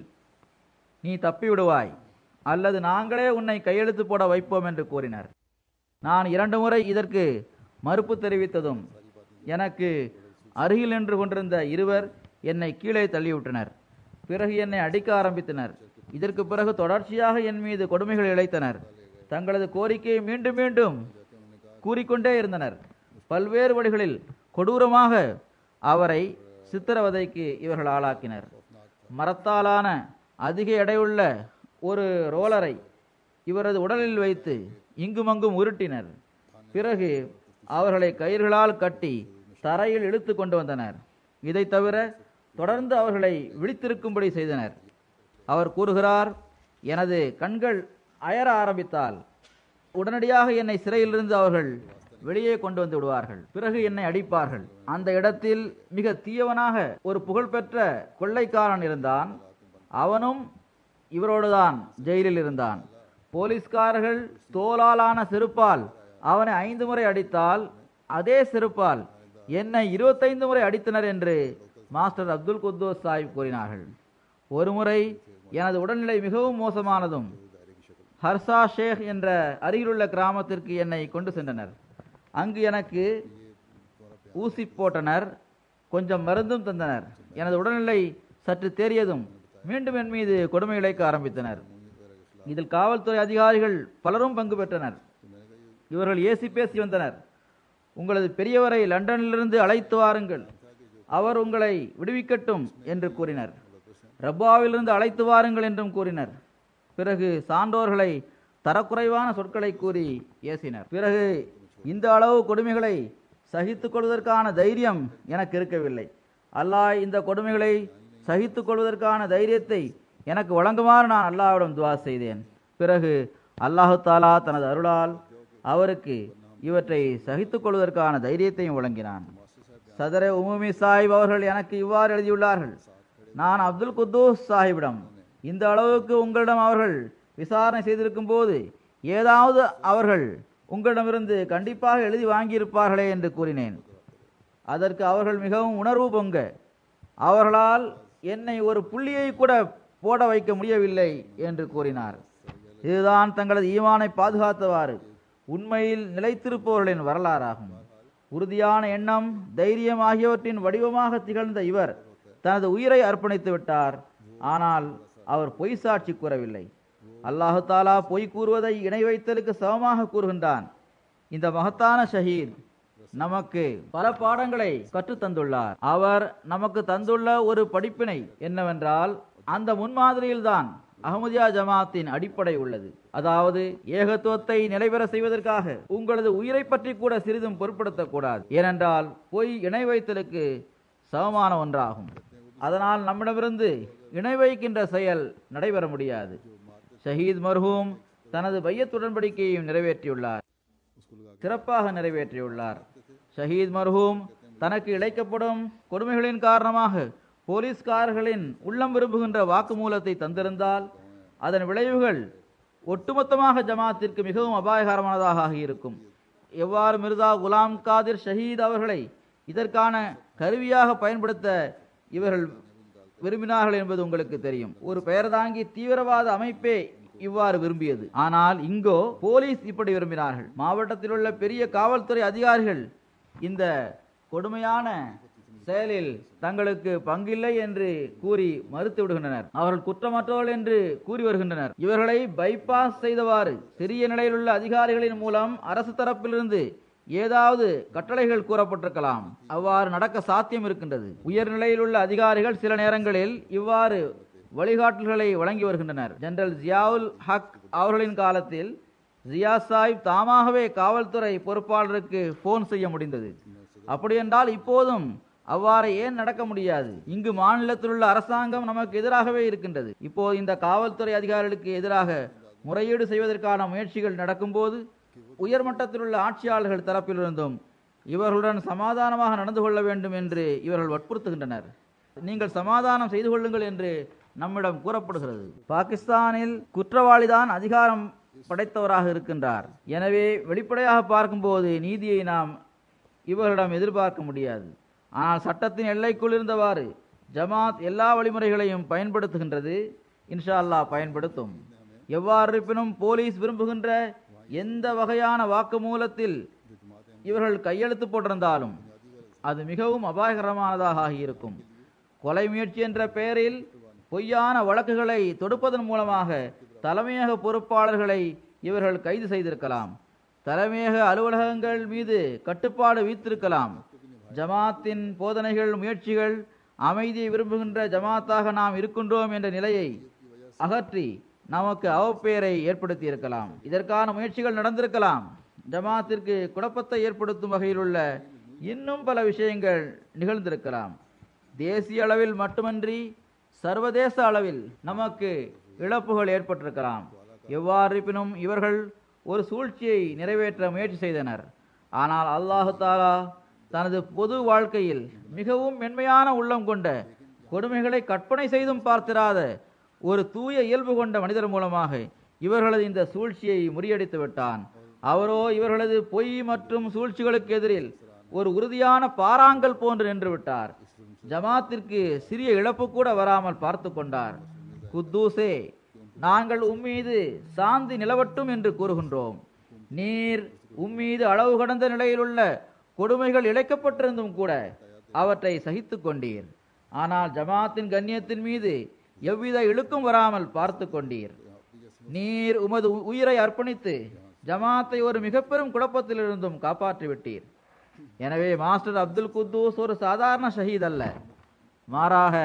நீ தப்பி விடுவாய் அல்லது நாங்களே உன்னை கையெழுத்து போட வைப்போம் என்று கூறினர் நான் இரண்டு முறை இதற்கு மறுப்பு தெரிவித்ததும் எனக்கு அருகில் நின்று கொண்டிருந்த இருவர் என்னை கீழே தள்ளிவிட்டனர் பிறகு என்னை அடிக்க ஆரம்பித்தனர் இதற்கு பிறகு தொடர்ச்சியாக என் மீது கொடுமைகள் இழைத்தனர் தங்களது கோரிக்கையை மீண்டும் மீண்டும் கூறிக்கொண்டே இருந்தனர் பல்வேறு வழிகளில் கொடூரமாக அவரை சித்திரவதைக்கு இவர்கள் ஆளாக்கினர் மரத்தாலான அதிக எடையுள்ள ஒரு ரோலரை இவரது உடலில் வைத்து இங்குமங்கும் உருட்டினர் பிறகு அவர்களை கயிர்களால் கட்டி தரையில் இழுத்து கொண்டு வந்தனர் இதை தவிர தொடர்ந்து அவர்களை விழித்திருக்கும்படி செய்தனர் அவர் கூறுகிறார் எனது கண்கள் அயர ஆரம்பித்தால் உடனடியாக என்னை சிறையிலிருந்து அவர்கள் வெளியே கொண்டு வந்து விடுவார்கள் பிறகு என்னை அடிப்பார்கள் அந்த இடத்தில் மிக தீயவனாக ஒரு புகழ்பெற்ற கொள்ளைக்காரன் இருந்தான் அவனும் இவரோடுதான் ஜெயிலில் இருந்தான் போலீஸ்காரர்கள் தோலாலான செருப்பால் அவனை ஐந்து முறை அடித்தால் அதே செருப்பால் என்னை இருபத்தைந்து முறை அடித்தனர் என்று மாஸ்டர் அப்துல் குத்தோஸ் சாஹிப் கூறினார்கள் ஒருமுறை எனது உடல்நிலை மிகவும் மோசமானதும் ஹர்சா ஷேக் என்ற அருகிலுள்ள கிராமத்திற்கு என்னை கொண்டு சென்றனர் அங்கு எனக்கு ஊசி போட்டனர் கொஞ்சம் மருந்தும் தந்தனர் எனது உடல்நிலை சற்று தேறியதும் மீண்டும் என் மீது கொடுமை இழைக்க ஆரம்பித்தனர் இதில் காவல்துறை அதிகாரிகள் பலரும் பங்கு பெற்றனர் இவர்கள் ஏசி பேசி வந்தனர் உங்களது பெரியவரை லண்டனிலிருந்து அழைத்து வாருங்கள் அவர் உங்களை விடுவிக்கட்டும் என்று கூறினர் ரப்பாவிலிருந்து அழைத்து வாருங்கள் என்றும் கூறினர் பிறகு சான்றோர்களை தரக்குறைவான சொற்களை கூறி ஏசினர் பிறகு இந்த அளவு கொடுமைகளை சகித்துக் கொள்வதற்கான தைரியம் எனக்கு இருக்கவில்லை அல்லாஹ் இந்த கொடுமைகளை சகித்துக் கொள்வதற்கான தைரியத்தை எனக்கு வழங்குமாறு நான் அல்லாஹ்விடம் துவா செய்தேன் பிறகு அல்லாஹு தாலா தனது அருளால் அவருக்கு இவற்றை சகித்துக் கொள்வதற்கான தைரியத்தையும் வழங்கினான் சதரே உமுமி சாஹிப் அவர்கள் எனக்கு இவ்வாறு எழுதியுள்ளார்கள் நான் அப்துல் குத்தூஸ் சாஹிபிடம் இந்த அளவுக்கு உங்களிடம் அவர்கள் விசாரணை செய்திருக்கும் போது ஏதாவது அவர்கள் உங்களிடமிருந்து கண்டிப்பாக எழுதி வாங்கியிருப்பார்களே என்று கூறினேன் அதற்கு அவர்கள் மிகவும் உணர்வு பொங்க அவர்களால் என்னை ஒரு புள்ளியை கூட போட வைக்க முடியவில்லை என்று கூறினார் இதுதான் தங்களது ஈமானை பாதுகாத்தவாறு உண்மையில் நிலைத்திருப்பவர்களின் வரலாறாகும் உறுதியான எண்ணம் தைரியம் ஆகியவற்றின் வடிவமாக திகழ்ந்த இவர் தனது உயிரை அர்ப்பணித்து விட்டார் ஆனால் அவர் பொய் சாட்சி கூறவில்லை அல்லாஹு தாலா பொய் கூறுவதை இணை வைத்தலுக்கு சமமாக கூறுகின்றான் இந்த மகத்தான ஷஹீத் நமக்கு பல பாடங்களை கற்றுத் தந்துள்ளார் அவர் நமக்கு தந்துள்ள ஒரு படிப்பினை என்னவென்றால் அந்த முன்மாதிரியில்தான் அகமதியா ஜமாத்தின் அடிப்படை உள்ளது அதாவது ஏகத்துவத்தை நிலைபெற செய்வதற்காக உங்களது உயிரை பற்றி கூட சிறிதும் பொருட்படுத்தக்கூடாது ஏனென்றால் பொய் இணை வைத்தலுக்கு சமமான ஒன்றாகும் அதனால் நம்மிடமிருந்து இணை வைக்கின்ற செயல் நடைபெற முடியாது ஷஹீத் மர்ஹூம் தனது பையத் உடன்படிக்கையையும் நிறைவேற்றியுள்ளார் சிறப்பாக நிறைவேற்றியுள்ளார் ஷஹீத் மர்ஹூம் தனக்கு இழைக்கப்படும் கொடுமைகளின் காரணமாக போலீஸ்காரர்களின் உள்ளம் விரும்புகின்ற வாக்குமூலத்தை தந்திருந்தால் அதன் விளைவுகள் ஒட்டுமொத்தமாக ஜமாத்திற்கு மிகவும் அபாயகரமானதாக ஆகியிருக்கும் எவ்வாறு மிர்சா குலாம் காதிர் ஷஹீத் அவர்களை இதற்கான கருவியாக பயன்படுத்த இவர்கள் விரும்பினார்கள் என்பது உங்களுக்கு தெரியும் ஒரு பெயர் தாங்கி தீவிரவாத அமைப்பே இவ்வாறு விரும்பியது ஆனால் இங்கோ போலீஸ் இப்படி விரும்பினார்கள் மாவட்டத்தில் உள்ள பெரிய காவல்துறை அதிகாரிகள் இந்த கொடுமையான செயலில் தங்களுக்கு பங்கில்லை என்று கூறி மறுத்து விடுகின்றனர் அவர்கள் குற்றமற்றவர்கள் என்று கூறி வருகின்றனர் இவர்களை பைபாஸ் செய்தவாறு சிறிய நிலையில் உள்ள அதிகாரிகளின் மூலம் அரசு தரப்பிலிருந்து ஏதாவது கட்டளைகள் கூறப்பட்டிருக்கலாம் அவ்வாறு நடக்க சாத்தியம் இருக்கின்றது உயர்நிலையில் உள்ள அதிகாரிகள் சில நேரங்களில் இவ்வாறு வழிகாட்டல்களை வழங்கி வருகின்றனர் ஜெனரல் ஜியாவுல் ஹக் அவர்களின் காலத்தில் ஜியா சாஹிப் தாமாகவே காவல்துறை பொறுப்பாளருக்கு போன் செய்ய முடிந்தது அப்படியென்றால் இப்போதும் அவ்வாறு ஏன் நடக்க முடியாது இங்கு மாநிலத்தில் உள்ள அரசாங்கம் நமக்கு எதிராகவே இருக்கின்றது இப்போது இந்த காவல்துறை அதிகாரிகளுக்கு எதிராக முறையீடு செய்வதற்கான முயற்சிகள் நடக்கும்போது உயர்மட்டத்தில் உள்ள ஆட்சியாளர்கள் தரப்பிலிருந்தும் இவர்களுடன் சமாதானமாக நடந்து கொள்ள வேண்டும் என்று இவர்கள் வற்புறுத்துகின்றனர் நீங்கள் சமாதானம் செய்து கொள்ளுங்கள் என்று நம்மிடம் கூறப்படுகிறது பாகிஸ்தானில் குற்றவாளிதான் அதிகாரம் படைத்தவராக இருக்கின்றார் எனவே வெளிப்படையாக பார்க்கும்போது நீதியை நாம் இவர்களிடம் எதிர்பார்க்க முடியாது ஆனால் சட்டத்தின் எல்லைக்குள் இருந்தவாறு ஜமாத் எல்லா வழிமுறைகளையும் பயன்படுத்துகின்றது இன்ஷா அல்லாஹ் பயன்படுத்தும் எவ்வாறு இருப்பினும் போலீஸ் விரும்புகின்ற எந்த வகையான வாக்குமூலத்தில் இவர்கள் கையெழுத்து போட்டிருந்தாலும் அது மிகவும் அபாயகரமானதாக ஆகியிருக்கும் கொலை முயற்சி என்ற பெயரில் பொய்யான வழக்குகளை தொடுப்பதன் மூலமாக தலைமையக பொறுப்பாளர்களை இவர்கள் கைது செய்திருக்கலாம் தலைமையக அலுவலகங்கள் மீது கட்டுப்பாடு வீத்திருக்கலாம் ஜமாத்தின் போதனைகள் முயற்சிகள் அமைதியை விரும்புகின்ற ஜமாத்தாக நாம் இருக்கின்றோம் என்ற நிலையை அகற்றி நமக்கு அவப்பெயரை ஏற்படுத்தி இருக்கலாம் இதற்கான முயற்சிகள் நடந்திருக்கலாம் ஜமாத்திற்கு குழப்பத்தை ஏற்படுத்தும் வகையில் உள்ள இன்னும் பல விஷயங்கள் நிகழ்ந்திருக்கலாம் தேசிய அளவில் மட்டுமன்றி சர்வதேச அளவில் நமக்கு இழப்புகள் ஏற்பட்டிருக்கலாம் எவ்வாறு இருப்பினும் இவர்கள் ஒரு சூழ்ச்சியை நிறைவேற்ற முயற்சி செய்தனர் ஆனால் அல்லாஹு தாலா தனது பொது வாழ்க்கையில் மிகவும் மென்மையான உள்ளம் கொண்ட கொடுமைகளை கற்பனை செய்தும் பார்த்திராத ஒரு தூய இயல்பு கொண்ட மனிதர் மூலமாக இவர்களது இந்த சூழ்ச்சியை முறியடித்து விட்டான் அவரோ இவர்களது பொய் மற்றும் சூழ்ச்சிகளுக்கு எதிரில் ஒரு உறுதியான பாறாங்கல் போன்று நின்று விட்டார் ஜமாத்திற்கு சிறிய இழப்பு கூட வராமல் பார்த்து கொண்டார் குத்தூசே நாங்கள் உம்மீது சாந்தி நிலவட்டும் என்று கூறுகின்றோம் நீர் உம்மீது அளவு கடந்த நிலையிலுள்ள கொடுமைகள் இழைக்கப்பட்டிருந்தும் கூட அவற்றை சகித்துக் கொண்டீர் ஆனால் ஜமாத்தின் கண்ணியத்தின் மீது எவ்வித இழுக்கும் வராமல் பார்த்து கொண்டீர் நீர் உமது உ- உயிரை அர்ப்பணித்து ஜமாத்தை ஒரு மிக பெரும் குழப்பத்திலிருந்தும் காப்பாற்றி விட்டீர் எனவே மாஸ்டர் அப்துல் குத்தூஸ் ஒரு சாதாரண ஷஹீத் அல்ல மாறாக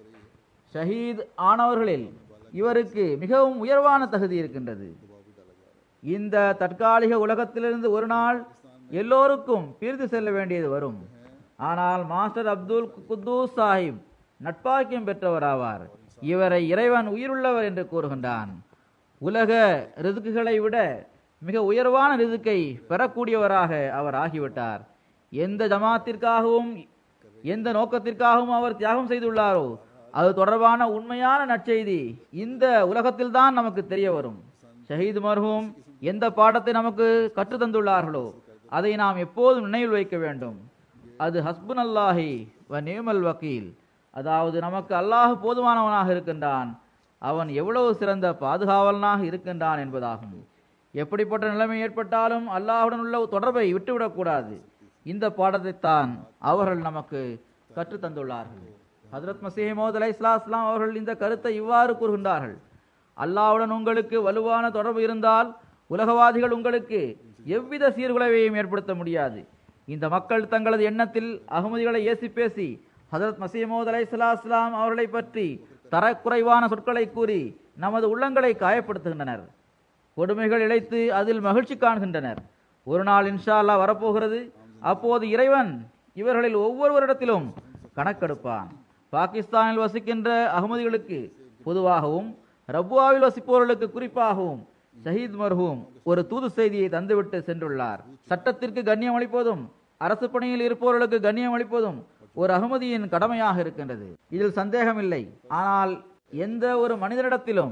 ஷஹீத் ஆனவர்களில் இவருக்கு மிகவும் உயர்வான தகுதி இருக்கின்றது இந்த தற்காலிக உலகத்திலிருந்து ஒரு நாள் எல்லோருக்கும் பிரிந்து செல்ல வேண்டியது வரும் ஆனால் மாஸ்டர் அப்துல் குத்தூஸ் சாஹிப் நட்பாக்கியம் பெற்றவராவார் இவரை இறைவன் உயிருள்ளவர் என்று கூறுகின்றான் உலக ரிதுக்குகளை விட மிக உயர்வான ரிதுக்கை பெறக்கூடியவராக அவர் ஆகிவிட்டார் எந்த ஜமாத்திற்காகவும் எந்த நோக்கத்திற்காகவும் அவர் தியாகம் செய்துள்ளாரோ அது தொடர்பான உண்மையான நற்செய்தி இந்த உலகத்தில்தான் நமக்கு தெரிய வரும் ஷஹீத் மர்ஹூம் எந்த பாடத்தை நமக்கு கற்றுத் தந்துள்ளார்களோ அதை நாம் எப்போதும் நினைவில் வைக்க வேண்டும் அது ஹஸ்புன் அல்லாஹி வ நேமல் வக்கீல் அதாவது நமக்கு அல்லாஹ் போதுமானவனாக இருக்கின்றான் அவன் எவ்வளவு சிறந்த பாதுகாவலனாக இருக்கின்றான் என்பதாகும் எப்படிப்பட்ட நிலைமை ஏற்பட்டாலும் அல்லாஹுடன் உள்ள தொடர்பை விட்டுவிடக்கூடாது இந்த பாடத்தைத்தான் அவர்கள் நமக்கு கற்றுத் தந்துள்ளார்கள் ஹஜரத் மசீமோத் அலை இஸ்லாம் அவர்கள் இந்த கருத்தை இவ்வாறு கூறுகின்றார்கள் அல்லாவுடன் உங்களுக்கு வலுவான தொடர்பு இருந்தால் உலகவாதிகள் உங்களுக்கு எவ்வித சீர்குலைவையும் ஏற்படுத்த முடியாது இந்த மக்கள் தங்களது எண்ணத்தில் அகமதிகளை ஏசி பேசி ஹஜரத் மசீமோத் அலை இஸ்லாம் அவர்களை பற்றி தரக்குறைவான சொற்களை கூறி நமது உள்ளங்களை காயப்படுத்துகின்றனர் கொடுமைகள் இழைத்து அதில் மகிழ்ச்சி காண்கின்றனர் ஒரு நாள் இன்ஷா அல்லாஹ் வரப்போகிறது அப்போது இறைவன் இவர்களில் ஒவ்வொருவரிடத்திலும் கணக்கெடுப்பான் பாகிஸ்தானில் வசிக்கின்ற அகமதிகளுக்கு பொதுவாகவும் ரப்புவாவில் வசிப்பவர்களுக்கு குறிப்பாகவும் ஷஹீத் மர்ஹூம் ஒரு தூது செய்தியை தந்துவிட்டு சென்றுள்ளார் சட்டத்திற்கு கண்ணியம் அளிப்பதும் அரசு பணியில் இருப்பவர்களுக்கு கண்ணியம் அளிப்பதும் ஒரு அகமதியின் கடமையாக இருக்கின்றது இதில் சந்தேகமில்லை ஆனால் எந்த ஒரு மனிதனிடத்திலும்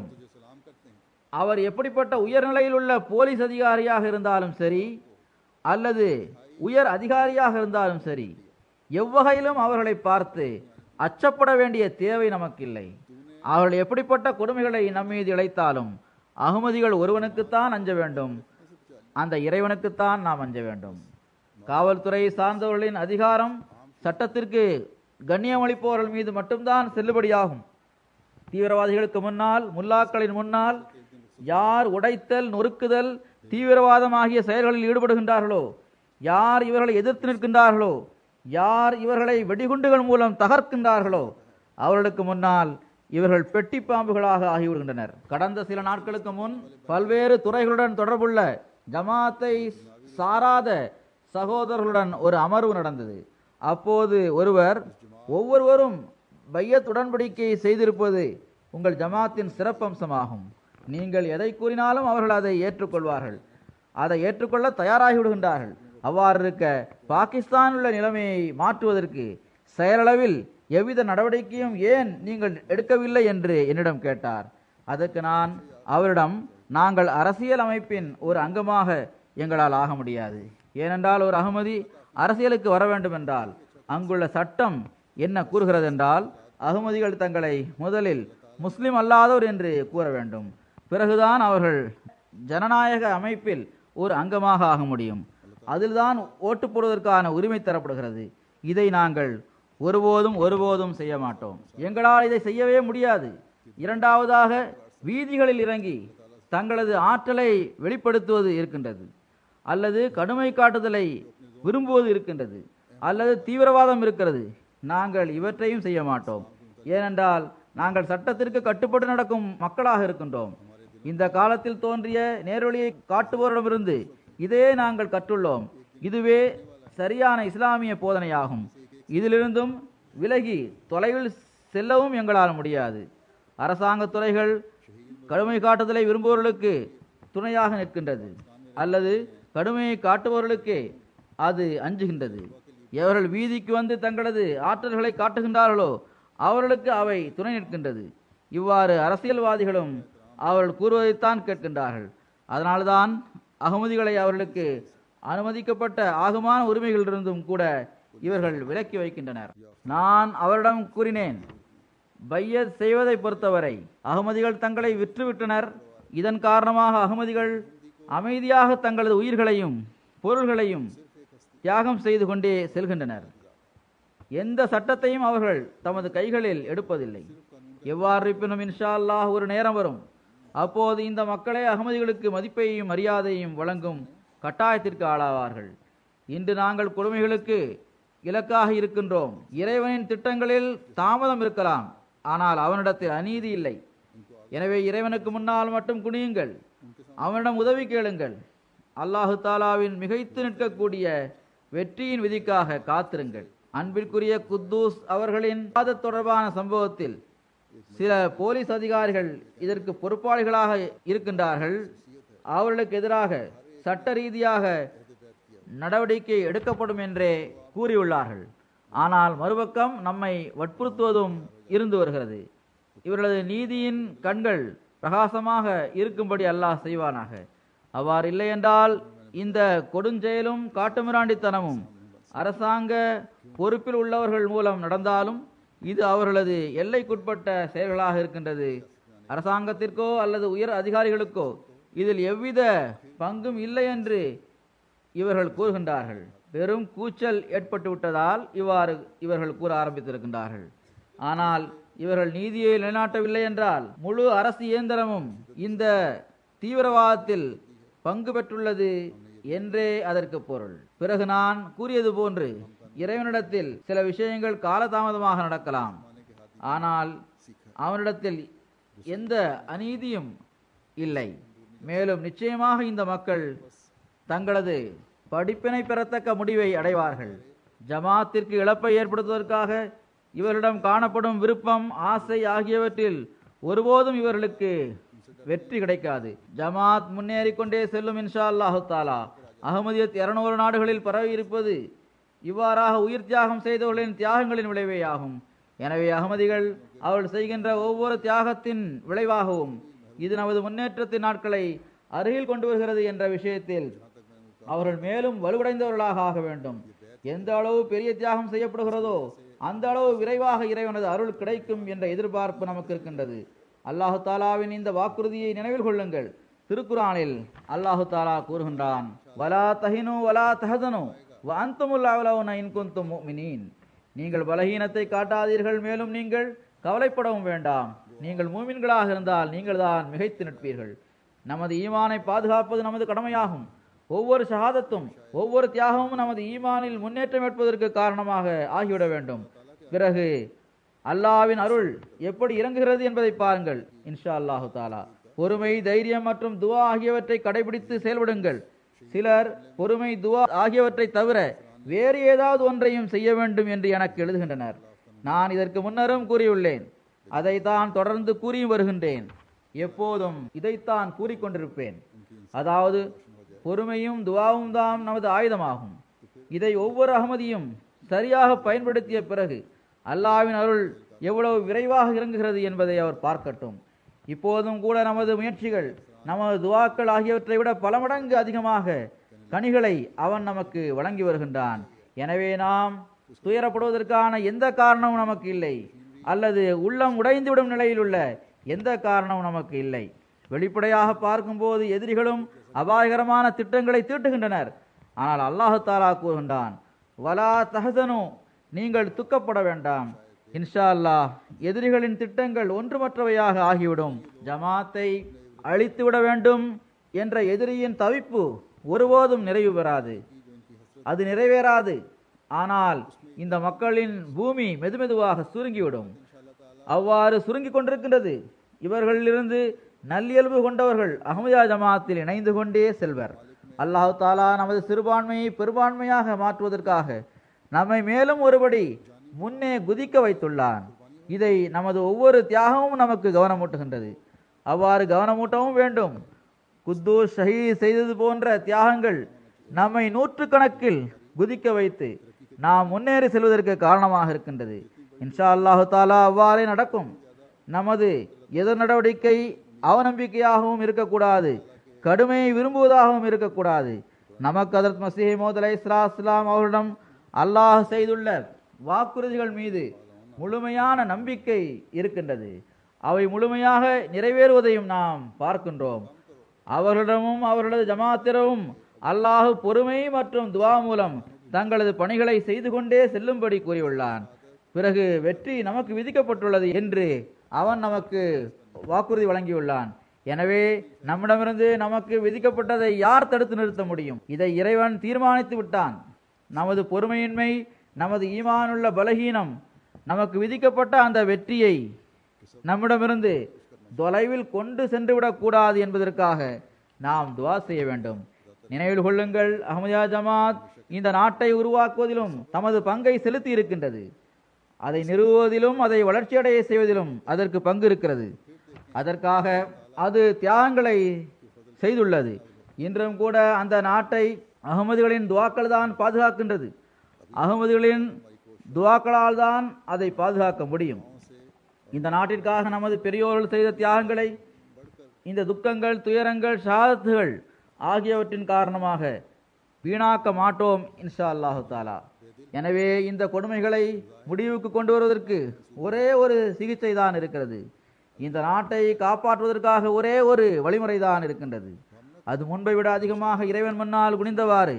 அவர் எப்படிப்பட்ட உயர்நிலையில் உள்ள போலீஸ் அதிகாரியாக இருந்தாலும் சரி அல்லது உயர் அதிகாரியாக இருந்தாலும் சரி எவ்வகையிலும் அவர்களை பார்த்து அச்சப்பட வேண்டிய தேவை நமக்கில்லை அவர்கள் எப்படிப்பட்ட கொடுமைகளை நம்மீது இழைத்தாலும் அகமதிகள் ஒருவனுக்குத்தான் அஞ்ச வேண்டும் அந்த இறைவனுக்குத்தான் நாம் அஞ்ச வேண்டும் காவல்துறை சார்ந்தவர்களின் அதிகாரம் சட்டத்திற்கு கண்ணியமளிப்பவர்கள் மீது மட்டும்தான் செல்லுபடியாகும் தீவிரவாதிகளுக்கு முன்னால் முல்லாக்களின் முன்னால் யார் உடைத்தல் நொறுக்குதல் தீவிரவாதம் ஆகிய செயல்களில் ஈடுபடுகின்றார்களோ யார் இவர்களை எதிர்த்து நிற்கின்றார்களோ யார் இவர்களை வெடிகுண்டுகள் மூலம் தகர்க்கின்றார்களோ அவர்களுக்கு முன்னால் இவர்கள் பெட்டி பாம்புகளாக ஆகிவிடுகின்றனர் கடந்த சில நாட்களுக்கு முன் பல்வேறு துறைகளுடன் தொடர்புள்ள ஜமாத்தை சாராத சகோதரர்களுடன் ஒரு அமர்வு நடந்தது அப்போது ஒருவர் ஒவ்வொருவரும் பையத் உடன்படிக்கை செய்திருப்பது உங்கள் ஜமாத்தின் சிறப்பம்சமாகும் நீங்கள் எதை கூறினாலும் அவர்கள் அதை ஏற்றுக்கொள்வார்கள் அதை ஏற்றுக்கொள்ள தயாராகி விடுகின்றார்கள் அவ்வாறு இருக்க பாகிஸ்தான் உள்ள நிலைமையை மாற்றுவதற்கு செயலளவில் எவ்வித நடவடிக்கையும் ஏன் நீங்கள் எடுக்கவில்லை என்று என்னிடம் கேட்டார் அதற்கு நான் அவரிடம் நாங்கள் அரசியல் அமைப்பின் ஒரு அங்கமாக எங்களால் ஆக முடியாது ஏனென்றால் ஒரு அகமதி அரசியலுக்கு வர வேண்டும் என்றால் அங்குள்ள சட்டம் என்ன கூறுகிறது என்றால் அகமதிகள் தங்களை முதலில் முஸ்லிம் அல்லாதோர் என்று கூற வேண்டும் பிறகுதான் அவர்கள் ஜனநாயக அமைப்பில் ஒரு அங்கமாக ஆக முடியும் அதில்தான் ஓட்டு போடுவதற்கான உரிமை தரப்படுகிறது இதை நாங்கள் ஒருபோதும் ஒருபோதும் செய்ய மாட்டோம் எங்களால் இதை செய்யவே முடியாது இரண்டாவதாக வீதிகளில் இறங்கி தங்களது ஆற்றலை வெளிப்படுத்துவது இருக்கின்றது அல்லது கடுமை காட்டுதலை விரும்புவது இருக்கின்றது அல்லது தீவிரவாதம் இருக்கிறது நாங்கள் இவற்றையும் செய்ய மாட்டோம் ஏனென்றால் நாங்கள் சட்டத்திற்கு கட்டுப்பட்டு நடக்கும் மக்களாக இருக்கின்றோம் இந்த காலத்தில் தோன்றிய நேரொழியை காட்டுவோரிடமிருந்து இதே நாங்கள் கற்றுள்ளோம் இதுவே சரியான இஸ்லாமிய போதனையாகும் இதிலிருந்தும் விலகி தொலைவில் செல்லவும் எங்களால் முடியாது அரசாங்க துறைகள் கடுமை காட்டுதலை விரும்புபவர்களுக்கு துணையாக நிற்கின்றது அல்லது கடுமையை காட்டுபவர்களுக்கு அது அஞ்சுகின்றது எவர்கள் வீதிக்கு வந்து தங்களது ஆற்றல்களை காட்டுகின்றார்களோ அவர்களுக்கு அவை துணை நிற்கின்றது இவ்வாறு அரசியல்வாதிகளும் அவர்கள் கூறுவதைத்தான் கேட்கின்றார்கள் அதனால்தான் அகமதிகளை அவர்களுக்கு அனுமதிக்கப்பட்ட ஆகமான உரிமைகளிலிருந்தும் கூட இவர்கள் விலக்கி வைக்கின்றனர் நான் அவரிடம் கூறினேன் பையத் செய்வதை பொறுத்தவரை அகமதிகள் தங்களை விற்றுவிட்டனர் இதன் காரணமாக அகமதிகள் அமைதியாக தங்களது உயிர்களையும் பொருள்களையும் தியாகம் செய்து கொண்டே செல்கின்றனர் எந்த சட்டத்தையும் அவர்கள் தமது கைகளில் எடுப்பதில்லை எவ்வாறு இருப்பினும் இன்ஷா அல்லாஹ் ஒரு நேரம் வரும் அப்போது இந்த மக்களே அகமதிகளுக்கு மதிப்பையும் மரியாதையும் வழங்கும் கட்டாயத்திற்கு ஆளாவார்கள் இன்று நாங்கள் கொடுமைகளுக்கு இலக்காக இருக்கின்றோம் இறைவனின் திட்டங்களில் தாமதம் இருக்கலாம் ஆனால் அவனிடத்தில் அநீதி இல்லை எனவே இறைவனுக்கு முன்னால் மட்டும் குனியுங்கள் அவனிடம் உதவி கேளுங்கள் அல்லாஹு தாலாவின் மிகைத்து நிற்கக்கூடிய வெற்றியின் விதிக்காக காத்திருங்கள் அன்பிற்குரிய குத்தூஸ் அவர்களின் வாதத் தொடர்பான சம்பவத்தில் சில போலீஸ் அதிகாரிகள் இதற்கு பொறுப்பாளிகளாக இருக்கின்றார்கள் அவர்களுக்கு எதிராக சட்ட ரீதியாக நடவடிக்கை எடுக்கப்படும் என்றே கூறியுள்ளார்கள் ஆனால் மறுபக்கம் நம்மை வற்புறுத்துவதும் இருந்து வருகிறது இவர்களது நீதியின் கண்கள் பிரகாசமாக இருக்கும்படி அல்லாஹ் செய்வானாக அவ்வாறு இல்லை என்றால் இந்த கொடுஞ்செயலும் காட்டுமிராண்டித்தனமும் அரசாங்க பொறுப்பில் உள்ளவர்கள் மூலம் நடந்தாலும் இது அவர்களது எல்லைக்குட்பட்ட செயல்களாக இருக்கின்றது அரசாங்கத்திற்கோ அல்லது உயர் அதிகாரிகளுக்கோ இதில் எவ்வித பங்கும் இல்லை என்று இவர்கள் கூறுகின்றார்கள் பெரும் கூச்சல் ஏற்பட்டு விட்டதால் இவ்வாறு இவர்கள் கூற ஆரம்பித்திருக்கின்றார்கள் ஆனால் இவர்கள் நீதியை நிலைநாட்டவில்லை என்றால் முழு அரசு இயந்திரமும் இந்த தீவிரவாதத்தில் பங்கு பெற்றுள்ளது என்றே அதற்கு பொருள் பிறகு நான் கூறியது போன்று இறைவனிடத்தில் சில விஷயங்கள் காலதாமதமாக நடக்கலாம் ஆனால் அவனிடத்தில் எந்த அநீதியும் இல்லை மேலும் நிச்சயமாக இந்த மக்கள் தங்களது படிப்பினை பெறத்தக்க முடிவை அடைவார்கள் ஜமாத்திற்கு இழப்பை ஏற்படுத்துவதற்காக இவரிடம் காணப்படும் விருப்பம் ஆசை ஆகியவற்றில் ஒருபோதும் இவர்களுக்கு வெற்றி கிடைக்காது ஜமாத் முன்னேறி கொண்டே செல்லும் இன்ஷா அல்லாஹு தாலா அகமதியத் இருநூறு நாடுகளில் பரவி இருப்பது இவ்வாறாக உயிர் தியாகம் செய்தவர்களின் தியாகங்களின் விளைவே ஆகும் எனவே அகமதிகள் அவர்கள் செய்கின்ற ஒவ்வொரு தியாகத்தின் விளைவாகவும் இது நமது முன்னேற்றத்தின் நாட்களை அருகில் கொண்டு வருகிறது என்ற விஷயத்தில் அவர்கள் மேலும் வலுவடைந்தவர்களாக ஆக வேண்டும் எந்த அளவு பெரிய தியாகம் செய்யப்படுகிறதோ அந்த அளவு விரைவாக இறைவனது அருள் கிடைக்கும் என்ற எதிர்பார்ப்பு நமக்கு இருக்கின்றது அல்லாஹு தாலாவின் இந்த வாக்குறுதியை நினைவில் கொள்ளுங்கள் திருக்குறானில் அல்லாஹு தாலா கூறுகின்றான் வலா தஹினு வலா தஹதனு அந்தமுல் அவலவுன இன்குந்தும் முஃமினீன் நீங்கள் பலகீனத்தை காட்டாதீர்கள் மேலும் நீங்கள் கவலைப்படவும் வேண்டாம் நீங்கள் மூமின்களாக இருந்தால் நீங்கள் தான் மிகைத்து நிற்பீர்கள் நமது ஈமானை பாதுகாப்பது நமது கடமையாகும் ஒவ்வொரு ஷஹாதத்தும் ஒவ்வொரு தியாகமும் நமது ஈமானில் முன்னேற்றம் ஏற்பதற்கு காரணமாக ஆகிவிட வேண்டும் பிறகு அல்லாவின் அருள் எப்படி இறங்குகிறது என்பதை பாருங்கள் இன்ஷா அல்லாஹு தாலா பொறுமை தைரியம் மற்றும் துவா ஆகியவற்றை கடைபிடித்து செயல்படுங்கள் சிலர் பொறுமை துவா ஆகியவற்றை தவிர வேறு ஏதாவது ஒன்றையும் செய்ய வேண்டும் என்று எனக்கு எழுதுகின்றனர் நான் இதற்கு முன்னரும் கூறியுள்ளேன் அதை தான் தொடர்ந்து கூறியும் வருகின்றேன் எப்போதும் இதைத்தான் கூறிக்கொண்டிருப்பேன் அதாவது பொறுமையும் துவாவும் தான் நமது ஆயுதமாகும் இதை ஒவ்வொரு அகமதியும் சரியாக பயன்படுத்திய பிறகு அல்லாவின் அருள் எவ்வளவு விரைவாக இறங்குகிறது என்பதை அவர் பார்க்கட்டும் இப்போதும் கூட நமது முயற்சிகள் நமது துவாக்கள் ஆகியவற்றை விட பல மடங்கு அதிகமாக கனிகளை அவன் நமக்கு வழங்கி வருகின்றான் எனவே நாம் துயரப்படுவதற்கான எந்த காரணமும் நமக்கு இல்லை அல்லது உள்ளம் உடைந்துவிடும் நிலையில் உள்ள எந்த காரணமும் நமக்கு இல்லை வெளிப்படையாக பார்க்கும்போது எதிரிகளும் அபாயகரமான திட்டங்களை தீட்டுகின்றனர் ஆனால் அல்லாஹு தாலா கூறுகின்றான் வலா தஹசனு நீங்கள் துக்கப்பட வேண்டாம் இன்ஷா அல்லாஹ் எதிரிகளின் திட்டங்கள் ஒன்றுமற்றவையாக ஆகிவிடும் ஜமாத்தை அழித்துவிட வேண்டும் என்ற எதிரியின் தவிப்பு ஒருபோதும் நிறைவு பெறாது அது நிறைவேறாது ஆனால் இந்த மக்களின் பூமி மெதுமெதுவாக சுருங்கிவிடும் அவ்வாறு சுருங்கிக் கொண்டிருக்கின்றது இவர்களிலிருந்து நல்லியல்பு கொண்டவர்கள் அஹமதியா ஜமாத்தில் இணைந்து கொண்டே செல்வர் அல்லாஹு தாலா நமது சிறுபான்மையை பெரும்பான்மையாக மாற்றுவதற்காக நம்மை மேலும் ஒருபடி முன்னே குதிக்க வைத்துள்ளான் இதை நமது ஒவ்வொரு தியாகமும் நமக்கு கவனமூட்டுகின்றது அவ்வாறு கவனமூட்டவும் வேண்டும் குத்தூஸ் ஷஹீத் செய்தது போன்ற தியாகங்கள் நம்மை நூற்றுக்கணக்கில் குதிக்க வைத்து நாம் முன்னேறி செல்வதற்கு காரணமாக இருக்கின்றது இன்ஷா அல்லாஹு தாலா அவ்வாறே நடக்கும் நமது எதிர் நடவடிக்கை அவநம்பிக்கையாகவும் இருக்கக்கூடாது கடுமையை விரும்புவதாகவும் இருக்கக்கூடாது நமக்கு அதற்கு மசீஹ் மோத் அலை இஸ்லாம் அவர்களிடம் அல்லாஹ் செய்துள்ள வாக்குறுதிகள் மீது முழுமையான நம்பிக்கை இருக்கின்றது அவை முழுமையாக நிறைவேறுவதையும் நாம் பார்க்கின்றோம் அவர்களிடமும் அவர்களது ஜமாத்திரமும் அல்லாஹ் பொறுமை மற்றும் துவா மூலம் தங்களது பணிகளை செய்து கொண்டே செல்லும்படி கூறியுள்ளான் பிறகு வெற்றி நமக்கு விதிக்கப்பட்டுள்ளது என்று அவன் நமக்கு வாக்குறுதி வழங்கியுள்ளான் எனவே நம்மிடமிருந்து நமக்கு விதிக்கப்பட்டதை யார் தடுத்து நிறுத்த முடியும் இதை இறைவன் தீர்மானித்து விட்டான் நமது பொறுமையின்மை நமது ஈமானுள்ள பலகீனம் நமக்கு விதிக்கப்பட்ட அந்த வெற்றியை நம்மிடமிருந்து தொலைவில் கொண்டு சென்று விடக்கூடாது என்பதற்காக நாம் துவா செய்ய வேண்டும் நினைவில் கொள்ளுங்கள் அஹமதியா ஜமாத் இந்த நாட்டை உருவாக்குவதிலும் தமது பங்கை செலுத்தி இருக்கின்றது அதை நிறுவுவதிலும் அதை வளர்ச்சியடைய செய்வதிலும் அதற்கு பங்கு இருக்கிறது அதற்காக அது தியாகங்களை செய்துள்ளது இன்றும் கூட அந்த நாட்டை அகமதிகளின் துவாக்கள் தான் பாதுகாக்கின்றது அகமதிகளின் துவாக்களால் தான் அதை பாதுகாக்க முடியும் இந்த நாட்டிற்காக நமது பெரியோர்கள் செய்த தியாகங்களை இந்த துக்கங்கள் துயரங்கள் ஷாதத்துகள் ஆகியவற்றின் காரணமாக வீணாக்க மாட்டோம் இன்ஷா அல்லாஹு தாலா எனவே இந்த கொடுமைகளை முடிவுக்கு கொண்டு வருவதற்கு ஒரே ஒரு சிகிச்சை தான் இருக்கிறது இந்த நாட்டை காப்பாற்றுவதற்காக ஒரே ஒரு வழிமுறை தான் இருக்கின்றது அது முன்பை விட அதிகமாக இறைவன் முன்னால் குனிந்தவாறு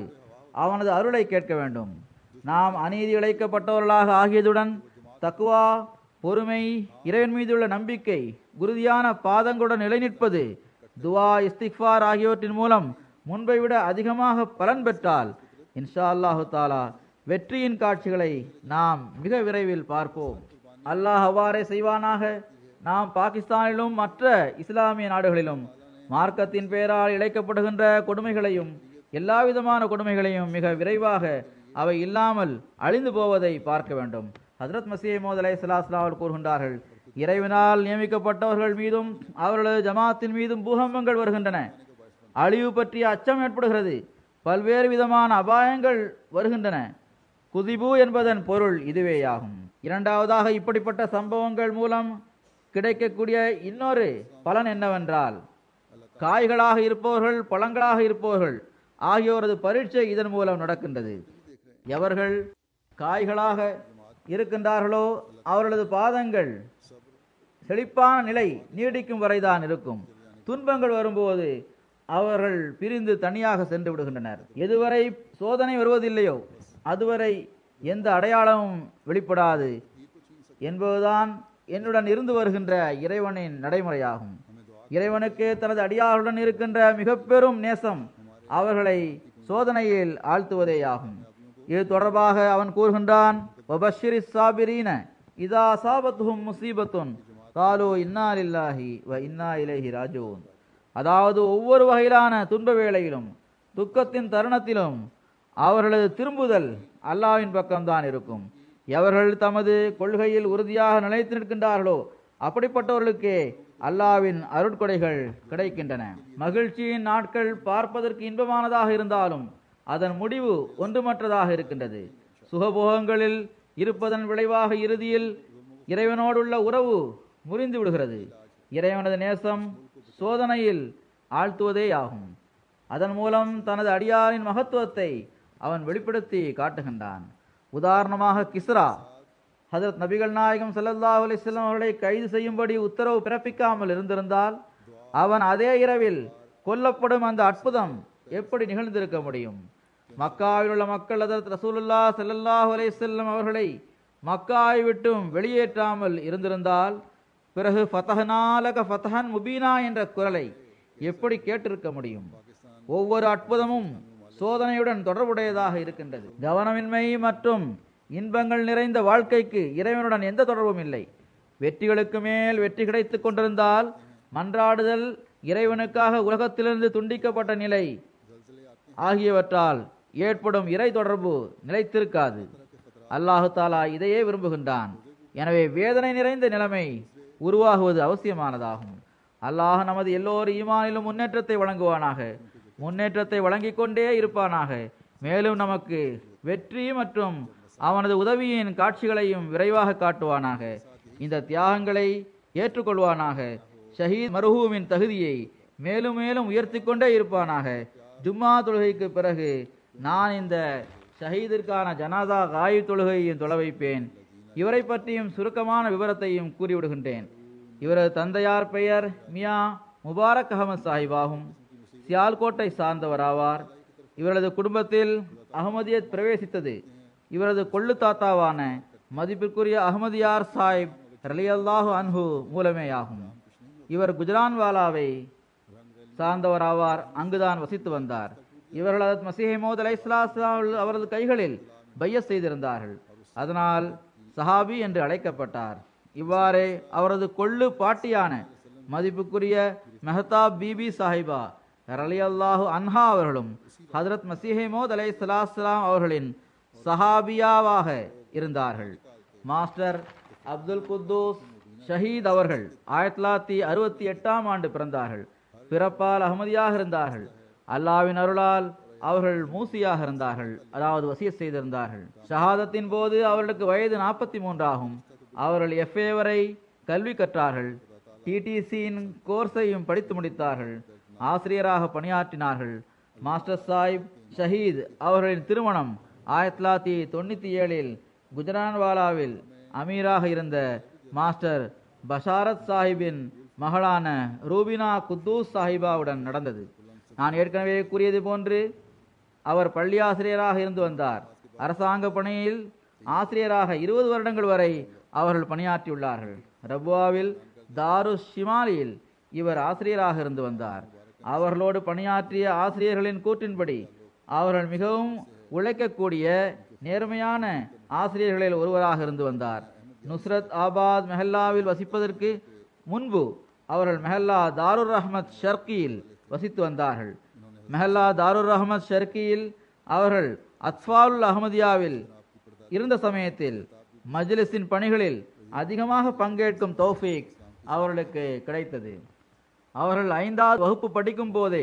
அவனது அருளை கேட்க வேண்டும் நாம் அநீதி இழைக்கப்பட்டவர்களாக ஆகியதுடன் தக்குவா பொறுமை இறைவன் மீதுள்ள நம்பிக்கை உறுதியான பாதங்களுடன் நிலைநிற்பது துவா இஸ்திக்ஃபார் ஆகியவற்றின் மூலம் முன்பை விட அதிகமாக பலன் பெற்றால் இன்ஷா அல்லாஹு தாலா வெற்றியின் காட்சிகளை நாம் மிக விரைவில் பார்ப்போம் அல்லாஹ் அவ்வாறே செய்வானாக நாம் பாகிஸ்தானிலும் மற்ற இஸ்லாமிய நாடுகளிலும் மார்க்கத்தின் பெயரால் இழைக்கப்படுகின்ற கொடுமைகளையும் எல்லா விதமான கொடுமைகளையும் மிக விரைவாக அவை இல்லாமல் அழிந்து போவதை பார்க்க வேண்டும் ஹஜரத் மசீமோத் அலை சலாஸ்லாம் அவர்கள் கூறுகின்றார்கள் இறைவனால் நியமிக்கப்பட்டவர்கள் மீதும் அவர்களது ஜமாத்தின் மீதும் பூகம்பங்கள் வருகின்றன அழிவு பற்றிய அச்சம் ஏற்படுகிறது பல்வேறு விதமான அபாயங்கள் வருகின்றன குதிபு என்பதன் பொருள் இதுவேயாகும் இரண்டாவதாக இப்படிப்பட்ட சம்பவங்கள் மூலம் கிடைக்கக்கூடிய இன்னொரு பலன் என்னவென்றால் காய்களாக இருப்பவர்கள் பழங்களாக இருப்பவர்கள் ஆகியோரது பரீட்சை இதன் மூலம் நடக்கின்றது எவர்கள் காய்களாக இருக்கின்றார்களோ அவர்களது பாதங்கள் செழிப்பான நிலை நீடிக்கும் வரைதான் இருக்கும் துன்பங்கள் வரும்போது அவர்கள் பிரிந்து தனியாக சென்று விடுகின்றனர் எதுவரை சோதனை வருவதில்லையோ அதுவரை எந்த அடையாளமும் வெளிப்படாது என்பதுதான் என்னுடன் இருந்து வருகின்ற இறைவனின் நடைமுறையாகும் இறைவனுக்கு தனது அடியாருடன் இருக்கின்ற மிக பெரும் நேசம் அவர்களை சோதனையில் ஆழ்த்துவதேயாகும் இது தொடர்பாக அவன் கூறுகின்றான் "வபஷ்ஷிரி சாபிரீன இதா அசாபத்துஹும் முசீபத்துன் காலோ இன்னா லில்லாஹி வ இன்னா இலைஹி ராஜூன் அதாவது ஒவ்வொரு வகையிலான துன்ப வேளையிலும் துக்கத்தின் தருணத்திலும் அவர்களது திரும்புதல் அல்லாஹ்வின் பக்கம்தான் இருக்கும் எவர்கள் தமது கொள்கையில் உறுதியாக நிலைத்து நிற்கின்றார்களோ அப்படிப்பட்டவர்களுக்கே அல்லாவின் அருட்கொடைகள் கிடைக்கின்றன மகிழ்ச்சியின் நாட்கள் பார்ப்பதற்கு இன்பமானதாக இருந்தாலும் அதன் முடிவு ஒன்றுமற்றதாக இருக்கின்றது சுகபோகங்களில் இருப்பதன் விளைவாக இறுதியில் இறைவனோடுள்ள உறவு முறிந்து விடுகிறது இறைவனது நேசம் சோதனையில் ஆழ்த்துவதே ஆகும் அதன் மூலம் தனது அடியாரின் மகத்துவத்தை அவன் வெளிப்படுத்தி காட்டுகின்றான் உதாரணமாக கிஸ்ரா ஹதரத் நபிகள் நாயகம் ஸல்லல்லாஹு அலைஹி வஸல்லம் அவர்களை கைது செய்யும்படி உத்தரவு பிறப்பிக்காமல் இருந்திருந்தால் அவன் அதே இரவில் கொல்லப்படும் அந்த அற்புதம் எப்படி நிகழ்ந்திருக்க முடியும் மக்காவில் உள்ள மக்கள் ஹதரத் ரசூலுல்லாஹ் ஸல்லல்லாஹு அலைஹி வஸல்லம் அவர்களை மக்காவை விட்டும் வெளியேற்றாமல் இருந்திருந்தால் பிறகு ஃபதஹ்னாலக ஃபதஹன் முபீனா என்ற குரலை எப்படி கேட்டிருக்க முடியும் ஒவ்வொரு அற்புதமும் சோதனையுடன் தொடர்புடையதாக இருக்கின்றது கவனமின்மை மற்றும் இன்பங்கள் நிறைந்த வாழ்க்கைக்கு இறைவனுடன் எந்த தொடர்பும் இல்லை வெற்றிகளுக்கு மேல் வெற்றி கிடைத்துக் கொண்டிருந்தால் மன்றாடுதல் இறைவனுக்காக உலகத்திலிருந்து துண்டிக்கப்பட்ட நிலை ஆகியவற்றால் ஏற்படும் இறை தொடர்பு நிலைத்திருக்காது அல்லாஹு தாலா இதையே விரும்புகின்றான் எனவே வேதனை நிறைந்த நிலைமை உருவாகுவது அவசியமானதாகும் அல்லாஹ் நமது எல்லோர் ஈமானிலும் முன்னேற்றத்தை வழங்குவானாக முன்னேற்றத்தை வழங்கிக் கொண்டே இருப்பானாக மேலும் நமக்கு வெற்றி மற்றும் அவனது உதவியின் காட்சிகளையும் விரைவாக காட்டுவானாக இந்த தியாகங்களை ஏற்றுக்கொள்வானாக ஷஹீத் மருஹூமின் தகுதியை மேலும் மேலும் உயர்த்தி கொண்டே இருப்பானாக ஜும்மா தொழுகைக்கு பிறகு நான் இந்த ஷஹீதிற்கான ஜனாதா காயு தொழுகையையும் தொலை வைப்பேன் இவரை பற்றியும் சுருக்கமான விவரத்தையும் கூறிவிடுகின்றேன் இவரது தந்தையார் பெயர் மியா முபாரக் அகமது சாஹிப் சியால்கோட்டை சார்ந்தவராவார் இவரது குடும்பத்தில் அகமதியத் பிரவேசித்தது இவரது கொள்ளு தாத்தாவான மதிப்பிற்குரிய அகமதியார் சாஹிப் ரலியல்லாஹு அன்ஹு மூலமேயாகும் இவர் குஜரான்வாலாவை சார்ந்தவராவார் அங்குதான் வசித்து வந்தார் இவர்களது மசீஹமோத் அலை அவரது கைகளில் பைய செய்திருந்தார்கள் அதனால் சஹாபி என்று அழைக்கப்பட்டார் இவ்வாறே அவரது கொள்ளு பாட்டியான மதிப்புக்குரிய மெஹதாப் பிபி சாஹிபா ரலியல்லாஹு அன்ஹா அவர்களும் ஹதரத் மசீஹமோத் அலை அவர்களின் சஹாபியாவாக இருந்தார்கள் மாஸ்டர் அப்துல் குத்தூஸ் ஷஹீத் அவர்கள் ஆயிரத்தி தொள்ளாயிரத்தி அறுபத்தி எட்டாம் ஆண்டு பிறந்தார்கள் பிறப்பால் அகமதியாக இருந்தார்கள் அல்லாவின் அருளால் அவர்கள் மூசியாக இருந்தார்கள் அதாவது வசிய செய்திருந்தார்கள் ஷஹாதத்தின் போது அவர்களுக்கு வயது நாற்பத்தி மூன்றாகும் அவர்கள் எஃப்ஏ வரை கல்வி கற்றார்கள் டிடிசியின் கோர்ஸையும் படித்து முடித்தார்கள் ஆசிரியராக பணியாற்றினார்கள் மாஸ்டர் சாஹிப் ஷஹீத் அவர்களின் திருமணம் ஆயிரத்தி தொள்ளாயிரத்தி தொண்ணூற்றி ஏழில் குஜரான்வாலாவில் அமீராக இருந்த மாஸ்டர் பஷாரத் சாஹிப்பின் மகளான ரூபினா குத்தூஸ் சாஹிபாவுடன் நடந்தது நான் ஏற்கனவே கூறியது போன்று அவர் பள்ளி ஆசிரியராக இருந்து வந்தார் அரசாங்க பணியில் ஆசிரியராக இருபது வருடங்கள் வரை அவர்கள் பணியாற்றியுள்ளார்கள் ரபுவாவில் தாரு ஷிமாலியில் இவர் ஆசிரியராக இருந்து வந்தார் அவர்களோடு பணியாற்றிய ஆசிரியர்களின் கூற்றின்படி அவர்கள் மிகவும் உழைக்கக்கூடிய நேர்மையான ஆசிரியர்களில் ஒருவராக இருந்து வந்தார் நுஸ்ரத் ஆபாத் மெஹல்லாவில் வசிப்பதற்கு முன்பு அவர்கள் மெஹல்லா தாருர் ரஹ்மத் ஷர்கியில் வசித்து வந்தார்கள் மெஹல்லா தாருர் ரஹ்மத் ஷர்கியில் அவர்கள் அத்வாலுல் அஹமதியாவில் இருந்த சமயத்தில் மஜ்லிஸின் பணிகளில் அதிகமாக பங்கேற்கும் தௌஃபீக் அவர்களுக்கு கிடைத்தது அவர்கள் ஐந்தாவது வகுப்பு படிக்கும் போதே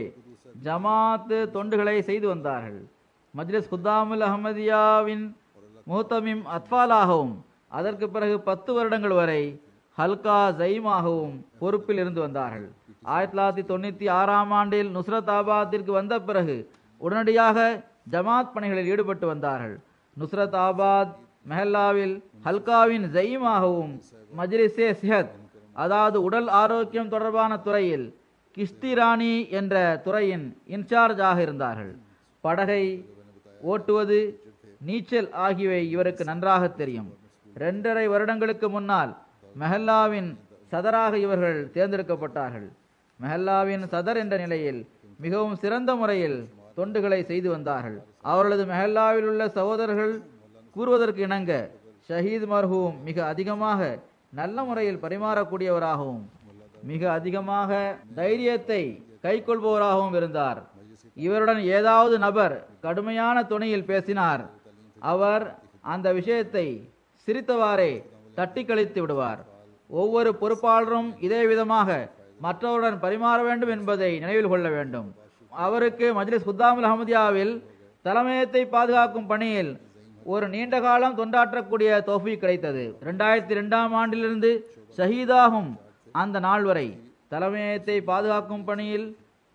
ஜமாத்து தொண்டுகளை செய்து வந்தார்கள் மஜ்லிஸ் குத்தாமுல் அஹமதியாவின் முஹத்தமிம் அத்வாலாகவும் அதற்கு பிறகு பத்து வருடங்கள் வரை ஹல்கா ஜயீமாகவும் பொறுப்பில் இருந்து வந்தார்கள் ஆயிரத்தி தொள்ளாயிரத்தி தொண்ணூத்தி ஆறாம் ஆண்டில் நுஸ்ரத் ஆபாத்திற்கு வந்த பிறகு உடனடியாக ஜமாத் பணிகளில் ஈடுபட்டு வந்தார்கள் நுஸ்ரத் ஆபாத் மெஹல்லாவில் ஹல்காவின் ஜயீமாகவும் மஜ்லிஸே சிஹத் அதாவது உடல் ஆரோக்கியம் தொடர்பான துறையில் கிஷ்தி ராணி என்ற துறையின் இன்சார்ஜாக இருந்தார்கள் படகை ஓட்டுவது நீச்சல் ஆகியவை இவருக்கு நன்றாக தெரியும் இரண்டரை வருடங்களுக்கு முன்னால் மெஹல்லாவின் சதராக இவர்கள் தேர்ந்தெடுக்கப்பட்டார்கள் மெஹல்லாவின் சதர் என்ற நிலையில் மிகவும் சிறந்த முறையில் தொண்டுகளை செய்து வந்தார்கள் அவர்களது மெஹல்லாவில் உள்ள சகோதரர்கள் கூறுவதற்கு இணங்க ஷஹீத் மர்ஹூம் மிக அதிகமாக நல்ல முறையில் பரிமாறக்கூடியவராகவும் மிக அதிகமாக தைரியத்தை கைக்கொள்பவராகவும் இருந்தார் இவருடன் ஏதாவது நபர் கடுமையான துணையில் பேசினார் அவர் அந்த விஷயத்தை சிரித்தவாறே தட்டி கழித்து விடுவார் ஒவ்வொரு பொறுப்பாளரும் இதே விதமாக மற்றவருடன் பரிமாற வேண்டும் என்பதை நினைவில் கொள்ள வேண்டும் அவருக்கு மஜ்லிஸ் குத்தாமுல் அஹமதியாவில் தலைமையத்தை பாதுகாக்கும் பணியில் ஒரு நீண்ட காலம் தொண்டாற்றக்கூடிய தோஃபி கிடைத்தது இரண்டாயிரத்தி ரெண்டாம் ஆண்டிலிருந்து ஷஹீதாகும் அந்த நாள் வரை தலைமையத்தை பாதுகாக்கும் பணியில்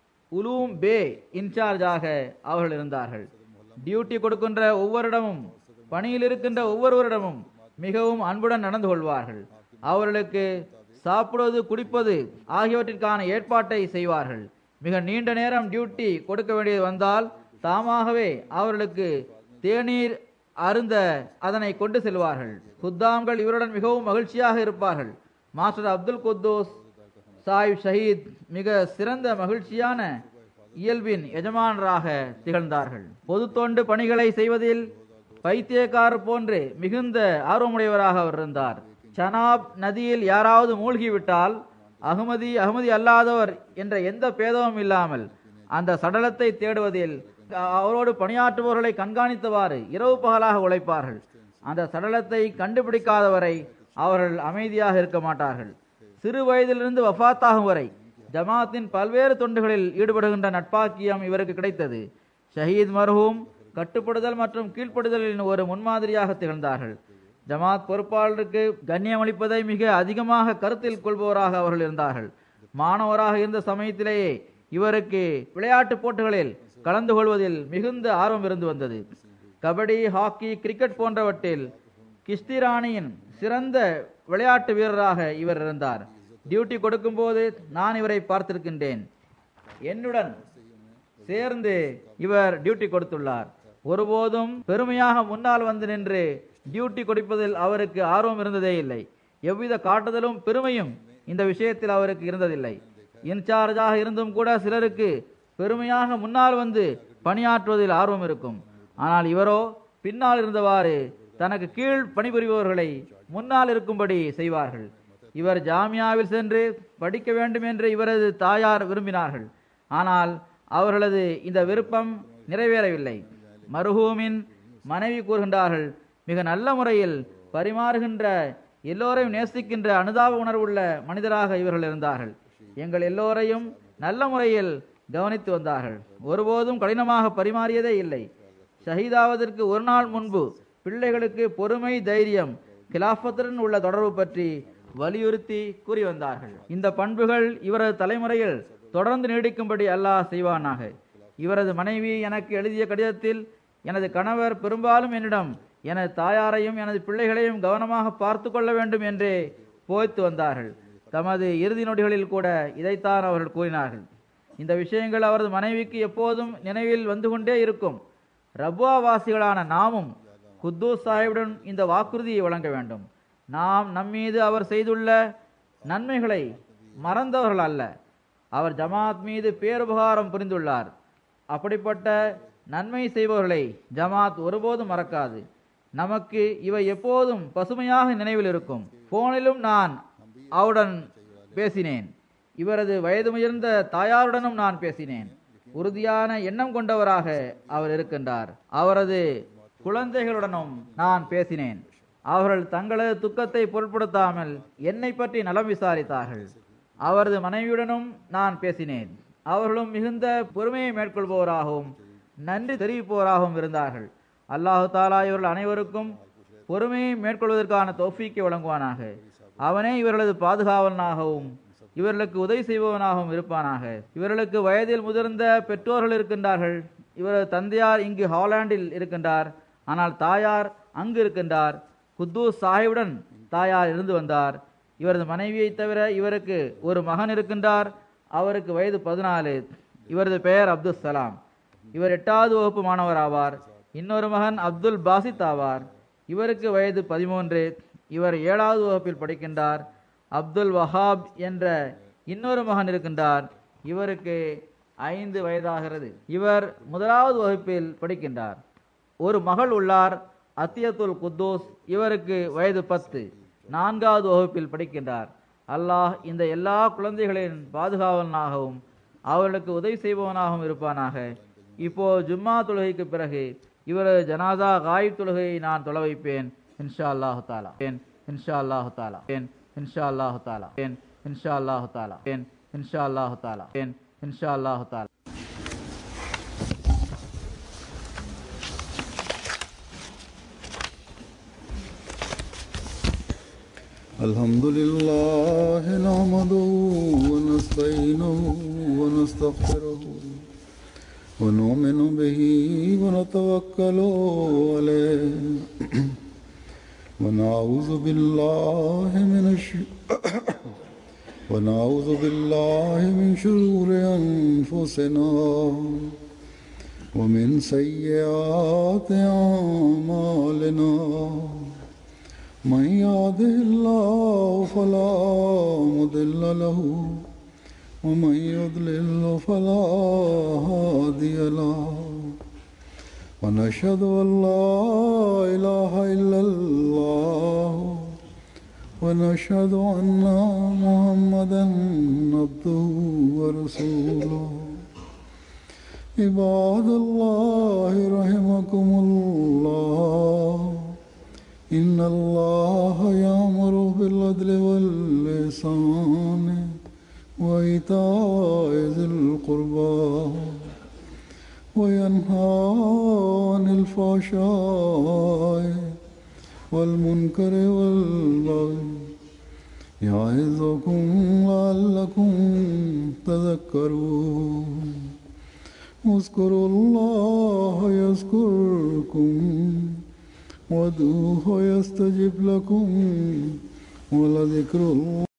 உலூம் பே இன்சார்ஜாக அவர்கள் இருந்தார்கள் டியூட்டி கொடுக்கின்ற ஒவ்வொருடமும் பணியில் இருக்கின்ற ஒவ்வொருவரிடமும் மிகவும் அன்புடன் நடந்து கொள்வார்கள் அவர்களுக்கு சாப்பிடுவது குடிப்பது ஆகியவற்றிற்கான ஏற்பாட்டை செய்வார்கள் மிக நீண்ட நேரம் டியூட்டி கொடுக்க வேண்டியது வந்தால் தாமாகவே அவர்களுக்கு தேநீர் அருந்த அதனை கொண்டு செல்வார்கள் குத்தாம்கள் இவருடன் மிகவும் மகிழ்ச்சியாக இருப்பார்கள் மாஸ்டர் அப்துல் குத்தூஸ் சாஹிப் ஷஹீத் மிக சிறந்த மகிழ்ச்சியான இயல்பின் எஜமானராக திகழ்ந்தார்கள் பொது தொண்டு பணிகளை செய்வதில் பைத்தியக்காரர் போன்று மிகுந்த ஆர்வமுடையவராக அவர் இருந்தார் சனாப் நதியில் யாராவது மூழ்கிவிட்டால் அகமதி அகமதி அல்லாதவர் என்ற எந்த பேதமும் இல்லாமல் அந்த சடலத்தை தேடுவதில் அவரோடு பணியாற்றுபவர்களை கண்காணித்தவாறு இரவு பகலாக உழைப்பார்கள் அந்த சடலத்தை கண்டுபிடிக்காதவரை அவர்கள் அமைதியாக இருக்க மாட்டார்கள் சிறு வயதிலிருந்து வஃபாத்தாகும் வரை ஜமாத்தின் பல்வேறு தொண்டுகளில் ஈடுபடுகின்ற நட்பாக்கியம் இவருக்கு கிடைத்தது ஷஹீத் மர்ஹூம் கட்டுப்படுதல் மற்றும் கீழ்ப்படுதலின் ஒரு முன்மாதிரியாக திகழ்ந்தார்கள் ஜமாத் பொறுப்பாளருக்கு கண்ணியமளிப்பதை மிக அதிகமாக கருத்தில் கொள்பவராக அவர்கள் இருந்தார்கள் மாணவராக இருந்த சமயத்திலேயே இவருக்கு விளையாட்டுப் போட்டிகளில் கலந்து கொள்வதில் மிகுந்த ஆர்வம் இருந்து வந்தது கபடி ஹாக்கி கிரிக்கெட் போன்றவற்றில் கிஷ்தி ராணியின் சிறந்த விளையாட்டு வீரராக இவர் இருந்தார் டியூட்டி கொடுக்கும்போது நான் இவரை பார்த்திருக்கின்றேன் என்னுடன் சேர்ந்து இவர் டியூட்டி கொடுத்துள்ளார் ஒருபோதும் பெருமையாக முன்னால் வந்து நின்று டியூட்டி கொடுப்பதில் அவருக்கு ஆர்வம் இருந்ததே இல்லை எவ்வித காட்டுதலும் பெருமையும் இந்த விஷயத்தில் அவருக்கு இருந்ததில்லை இன்சார்ஜாக இருந்தும் கூட சிலருக்கு பெருமையாக முன்னால் வந்து பணியாற்றுவதில் ஆர்வம் இருக்கும் ஆனால் இவரோ பின்னால் இருந்தவாறு தனக்கு கீழ் பணிபுரிபவர்களை முன்னால் இருக்கும்படி செய்வார்கள் இவர் ஜாமியாவில் சென்று படிக்க வேண்டும் என்று இவரது தாயார் விரும்பினார்கள் ஆனால் அவர்களது இந்த விருப்பம் நிறைவேறவில்லை மருஹூமின் மனைவி கூறுகின்றார்கள் மிக நல்ல முறையில் பரிமாறுகின்ற எல்லோரையும் நேசிக்கின்ற அனுதாப உணர்வுள்ள மனிதராக இவர்கள் இருந்தார்கள் எங்கள் எல்லோரையும் நல்ல முறையில் கவனித்து வந்தார்கள் ஒருபோதும் கடினமாக பரிமாறியதே இல்லை ஷஹீதாவதற்கு ஒரு நாள் முன்பு பிள்ளைகளுக்கு பொறுமை தைரியம் கிலாஃபத்துடன் உள்ள தொடர்பு பற்றி வலியுறுத்தி கூறி வந்தார்கள் இந்த பண்புகள் இவரது தலைமுறையில் தொடர்ந்து நீடிக்கும்படி அல்லாஹ் செய்வானாக இவரது மனைவி எனக்கு எழுதிய கடிதத்தில் எனது கணவர் பெரும்பாலும் என்னிடம் எனது தாயாரையும் எனது பிள்ளைகளையும் கவனமாக பார்த்து கொள்ள வேண்டும் என்றே போய்த்து வந்தார்கள் தமது இறுதி நொடிகளில் கூட இதைத்தான் அவர்கள் கூறினார்கள் இந்த விஷயங்கள் அவரது மனைவிக்கு எப்போதும் நினைவில் வந்து கொண்டே இருக்கும் ரப்வாவாசிகளான நாமும் குத்தூஸ் சாஹிபுடன் இந்த வாக்குறுதியை வழங்க வேண்டும் நாம் நம்மீது அவர் செய்துள்ள நன்மைகளை மறந்தவர்கள் அல்ல அவர் ஜமாத் மீது பேருபகாரம் புரிந்துள்ளார் அப்படிப்பட்ட நன்மை செய்பவர்களை ஜமாத் ஒருபோதும் மறக்காது நமக்கு இவை எப்போதும் பசுமையாக நினைவில் இருக்கும் போனிலும் நான் அவருடன் பேசினேன் இவரது வயது முயர்ந்த தாயாருடனும் நான் பேசினேன் உறுதியான எண்ணம் கொண்டவராக அவர் இருக்கின்றார் அவரது குழந்தைகளுடனும் நான் பேசினேன் அவர்கள் தங்களது துக்கத்தை பொருட்படுத்தாமல் என்னை பற்றி நலம் விசாரித்தார்கள் அவரது மனைவியுடனும் நான் பேசினேன் அவர்களும் மிகுந்த பொறுமையை மேற்கொள்பவராகவும் நன்றி தெரிவிப்பவராகவும் இருந்தார்கள் அல்லாஹு தாலா இவர்கள் அனைவருக்கும் பொறுமையை மேற்கொள்வதற்கான தௌஃபீக்கை வழங்குவானாக அவனே இவர்களது பாதுகாவலனாகவும் இவர்களுக்கு உதவி செய்பவனாகவும் இருப்பானாக இவர்களுக்கு வயதில் முதிர்ந்த பெற்றோர்கள் இருக்கின்றார்கள் இவரது தந்தையார் இங்கு ஹாலாண்டில் இருக்கின்றார் ஆனால் தாயார் அங்கு இருக்கின்றார் குத்தூஸ் சாஹிபுடன் தாயார் இருந்து வந்தார் இவரது மனைவியை தவிர இவருக்கு ஒரு மகன் இருக்கின்றார் அவருக்கு வயது பதினாலு இவரது பெயர் அப்துல் சலாம் இவர் எட்டாவது வகுப்பு மாணவர் ஆவார் இன்னொரு மகன் அப்துல் பாசித் ஆவார் இவருக்கு வயது பதிமூன்று இவர் ஏழாவது வகுப்பில் படிக்கின்றார் அப்துல் வஹாப் என்ற இன்னொரு மகன் இருக்கின்றார் இவருக்கு ஐந்து வயதாகிறது இவர் முதலாவது வகுப்பில் படிக்கின்றார் ஒரு மகள் உள்ளார் அத்தியத்துல் குத்தூஸ் இவருக்கு வயது பத்து நான்காவது வகுப்பில் படிக்கின்றார் அல்லாஹ் இந்த எல்லா குழந்தைகளின் பாதுகாவலனாகவும் அவர்களுக்கு உதவி செய்பவனாகவும் இருப்பானாக இப்போ ஜும்மா தொழுகைக்கு பிறகு இவரது ஜனாதா காயிப் தொழுகையை நான் தொலை வைப்பேன் இன்ஷா அல்லாஹு தாலா இன்ஷா அல்லாஹு தாலா இன்ஷா அல்லாஹு தாலா இன்ஷா அல்லாஹு தாலா இன்ஷா அல்லாஹு தாலா இன்ஷா அல்லாஹு தாலா الحمد لله نحمده ونستعينه ونستغفره ونؤمن به ونتوكل عليه ونعوذ بالله من الش... ونعوذ بالله من شرور أنفسنا ومن سيئات أعمالنا من يهده الله فلا مضل له ومن يضلل فلا هادي له ونشهد أن لا إله إلا الله ونشهد أن محمدا عبده ورسوله عباد الله رحمكم الله إن الله يأمر بالعدل واللسان وإيتاء ذي القربى وينهى عن الفحشاء والمنكر والبغي يعظكم لعلكم تذكرون اذكروا الله يذكركم وادعوه يستجب لكم ولذكر الله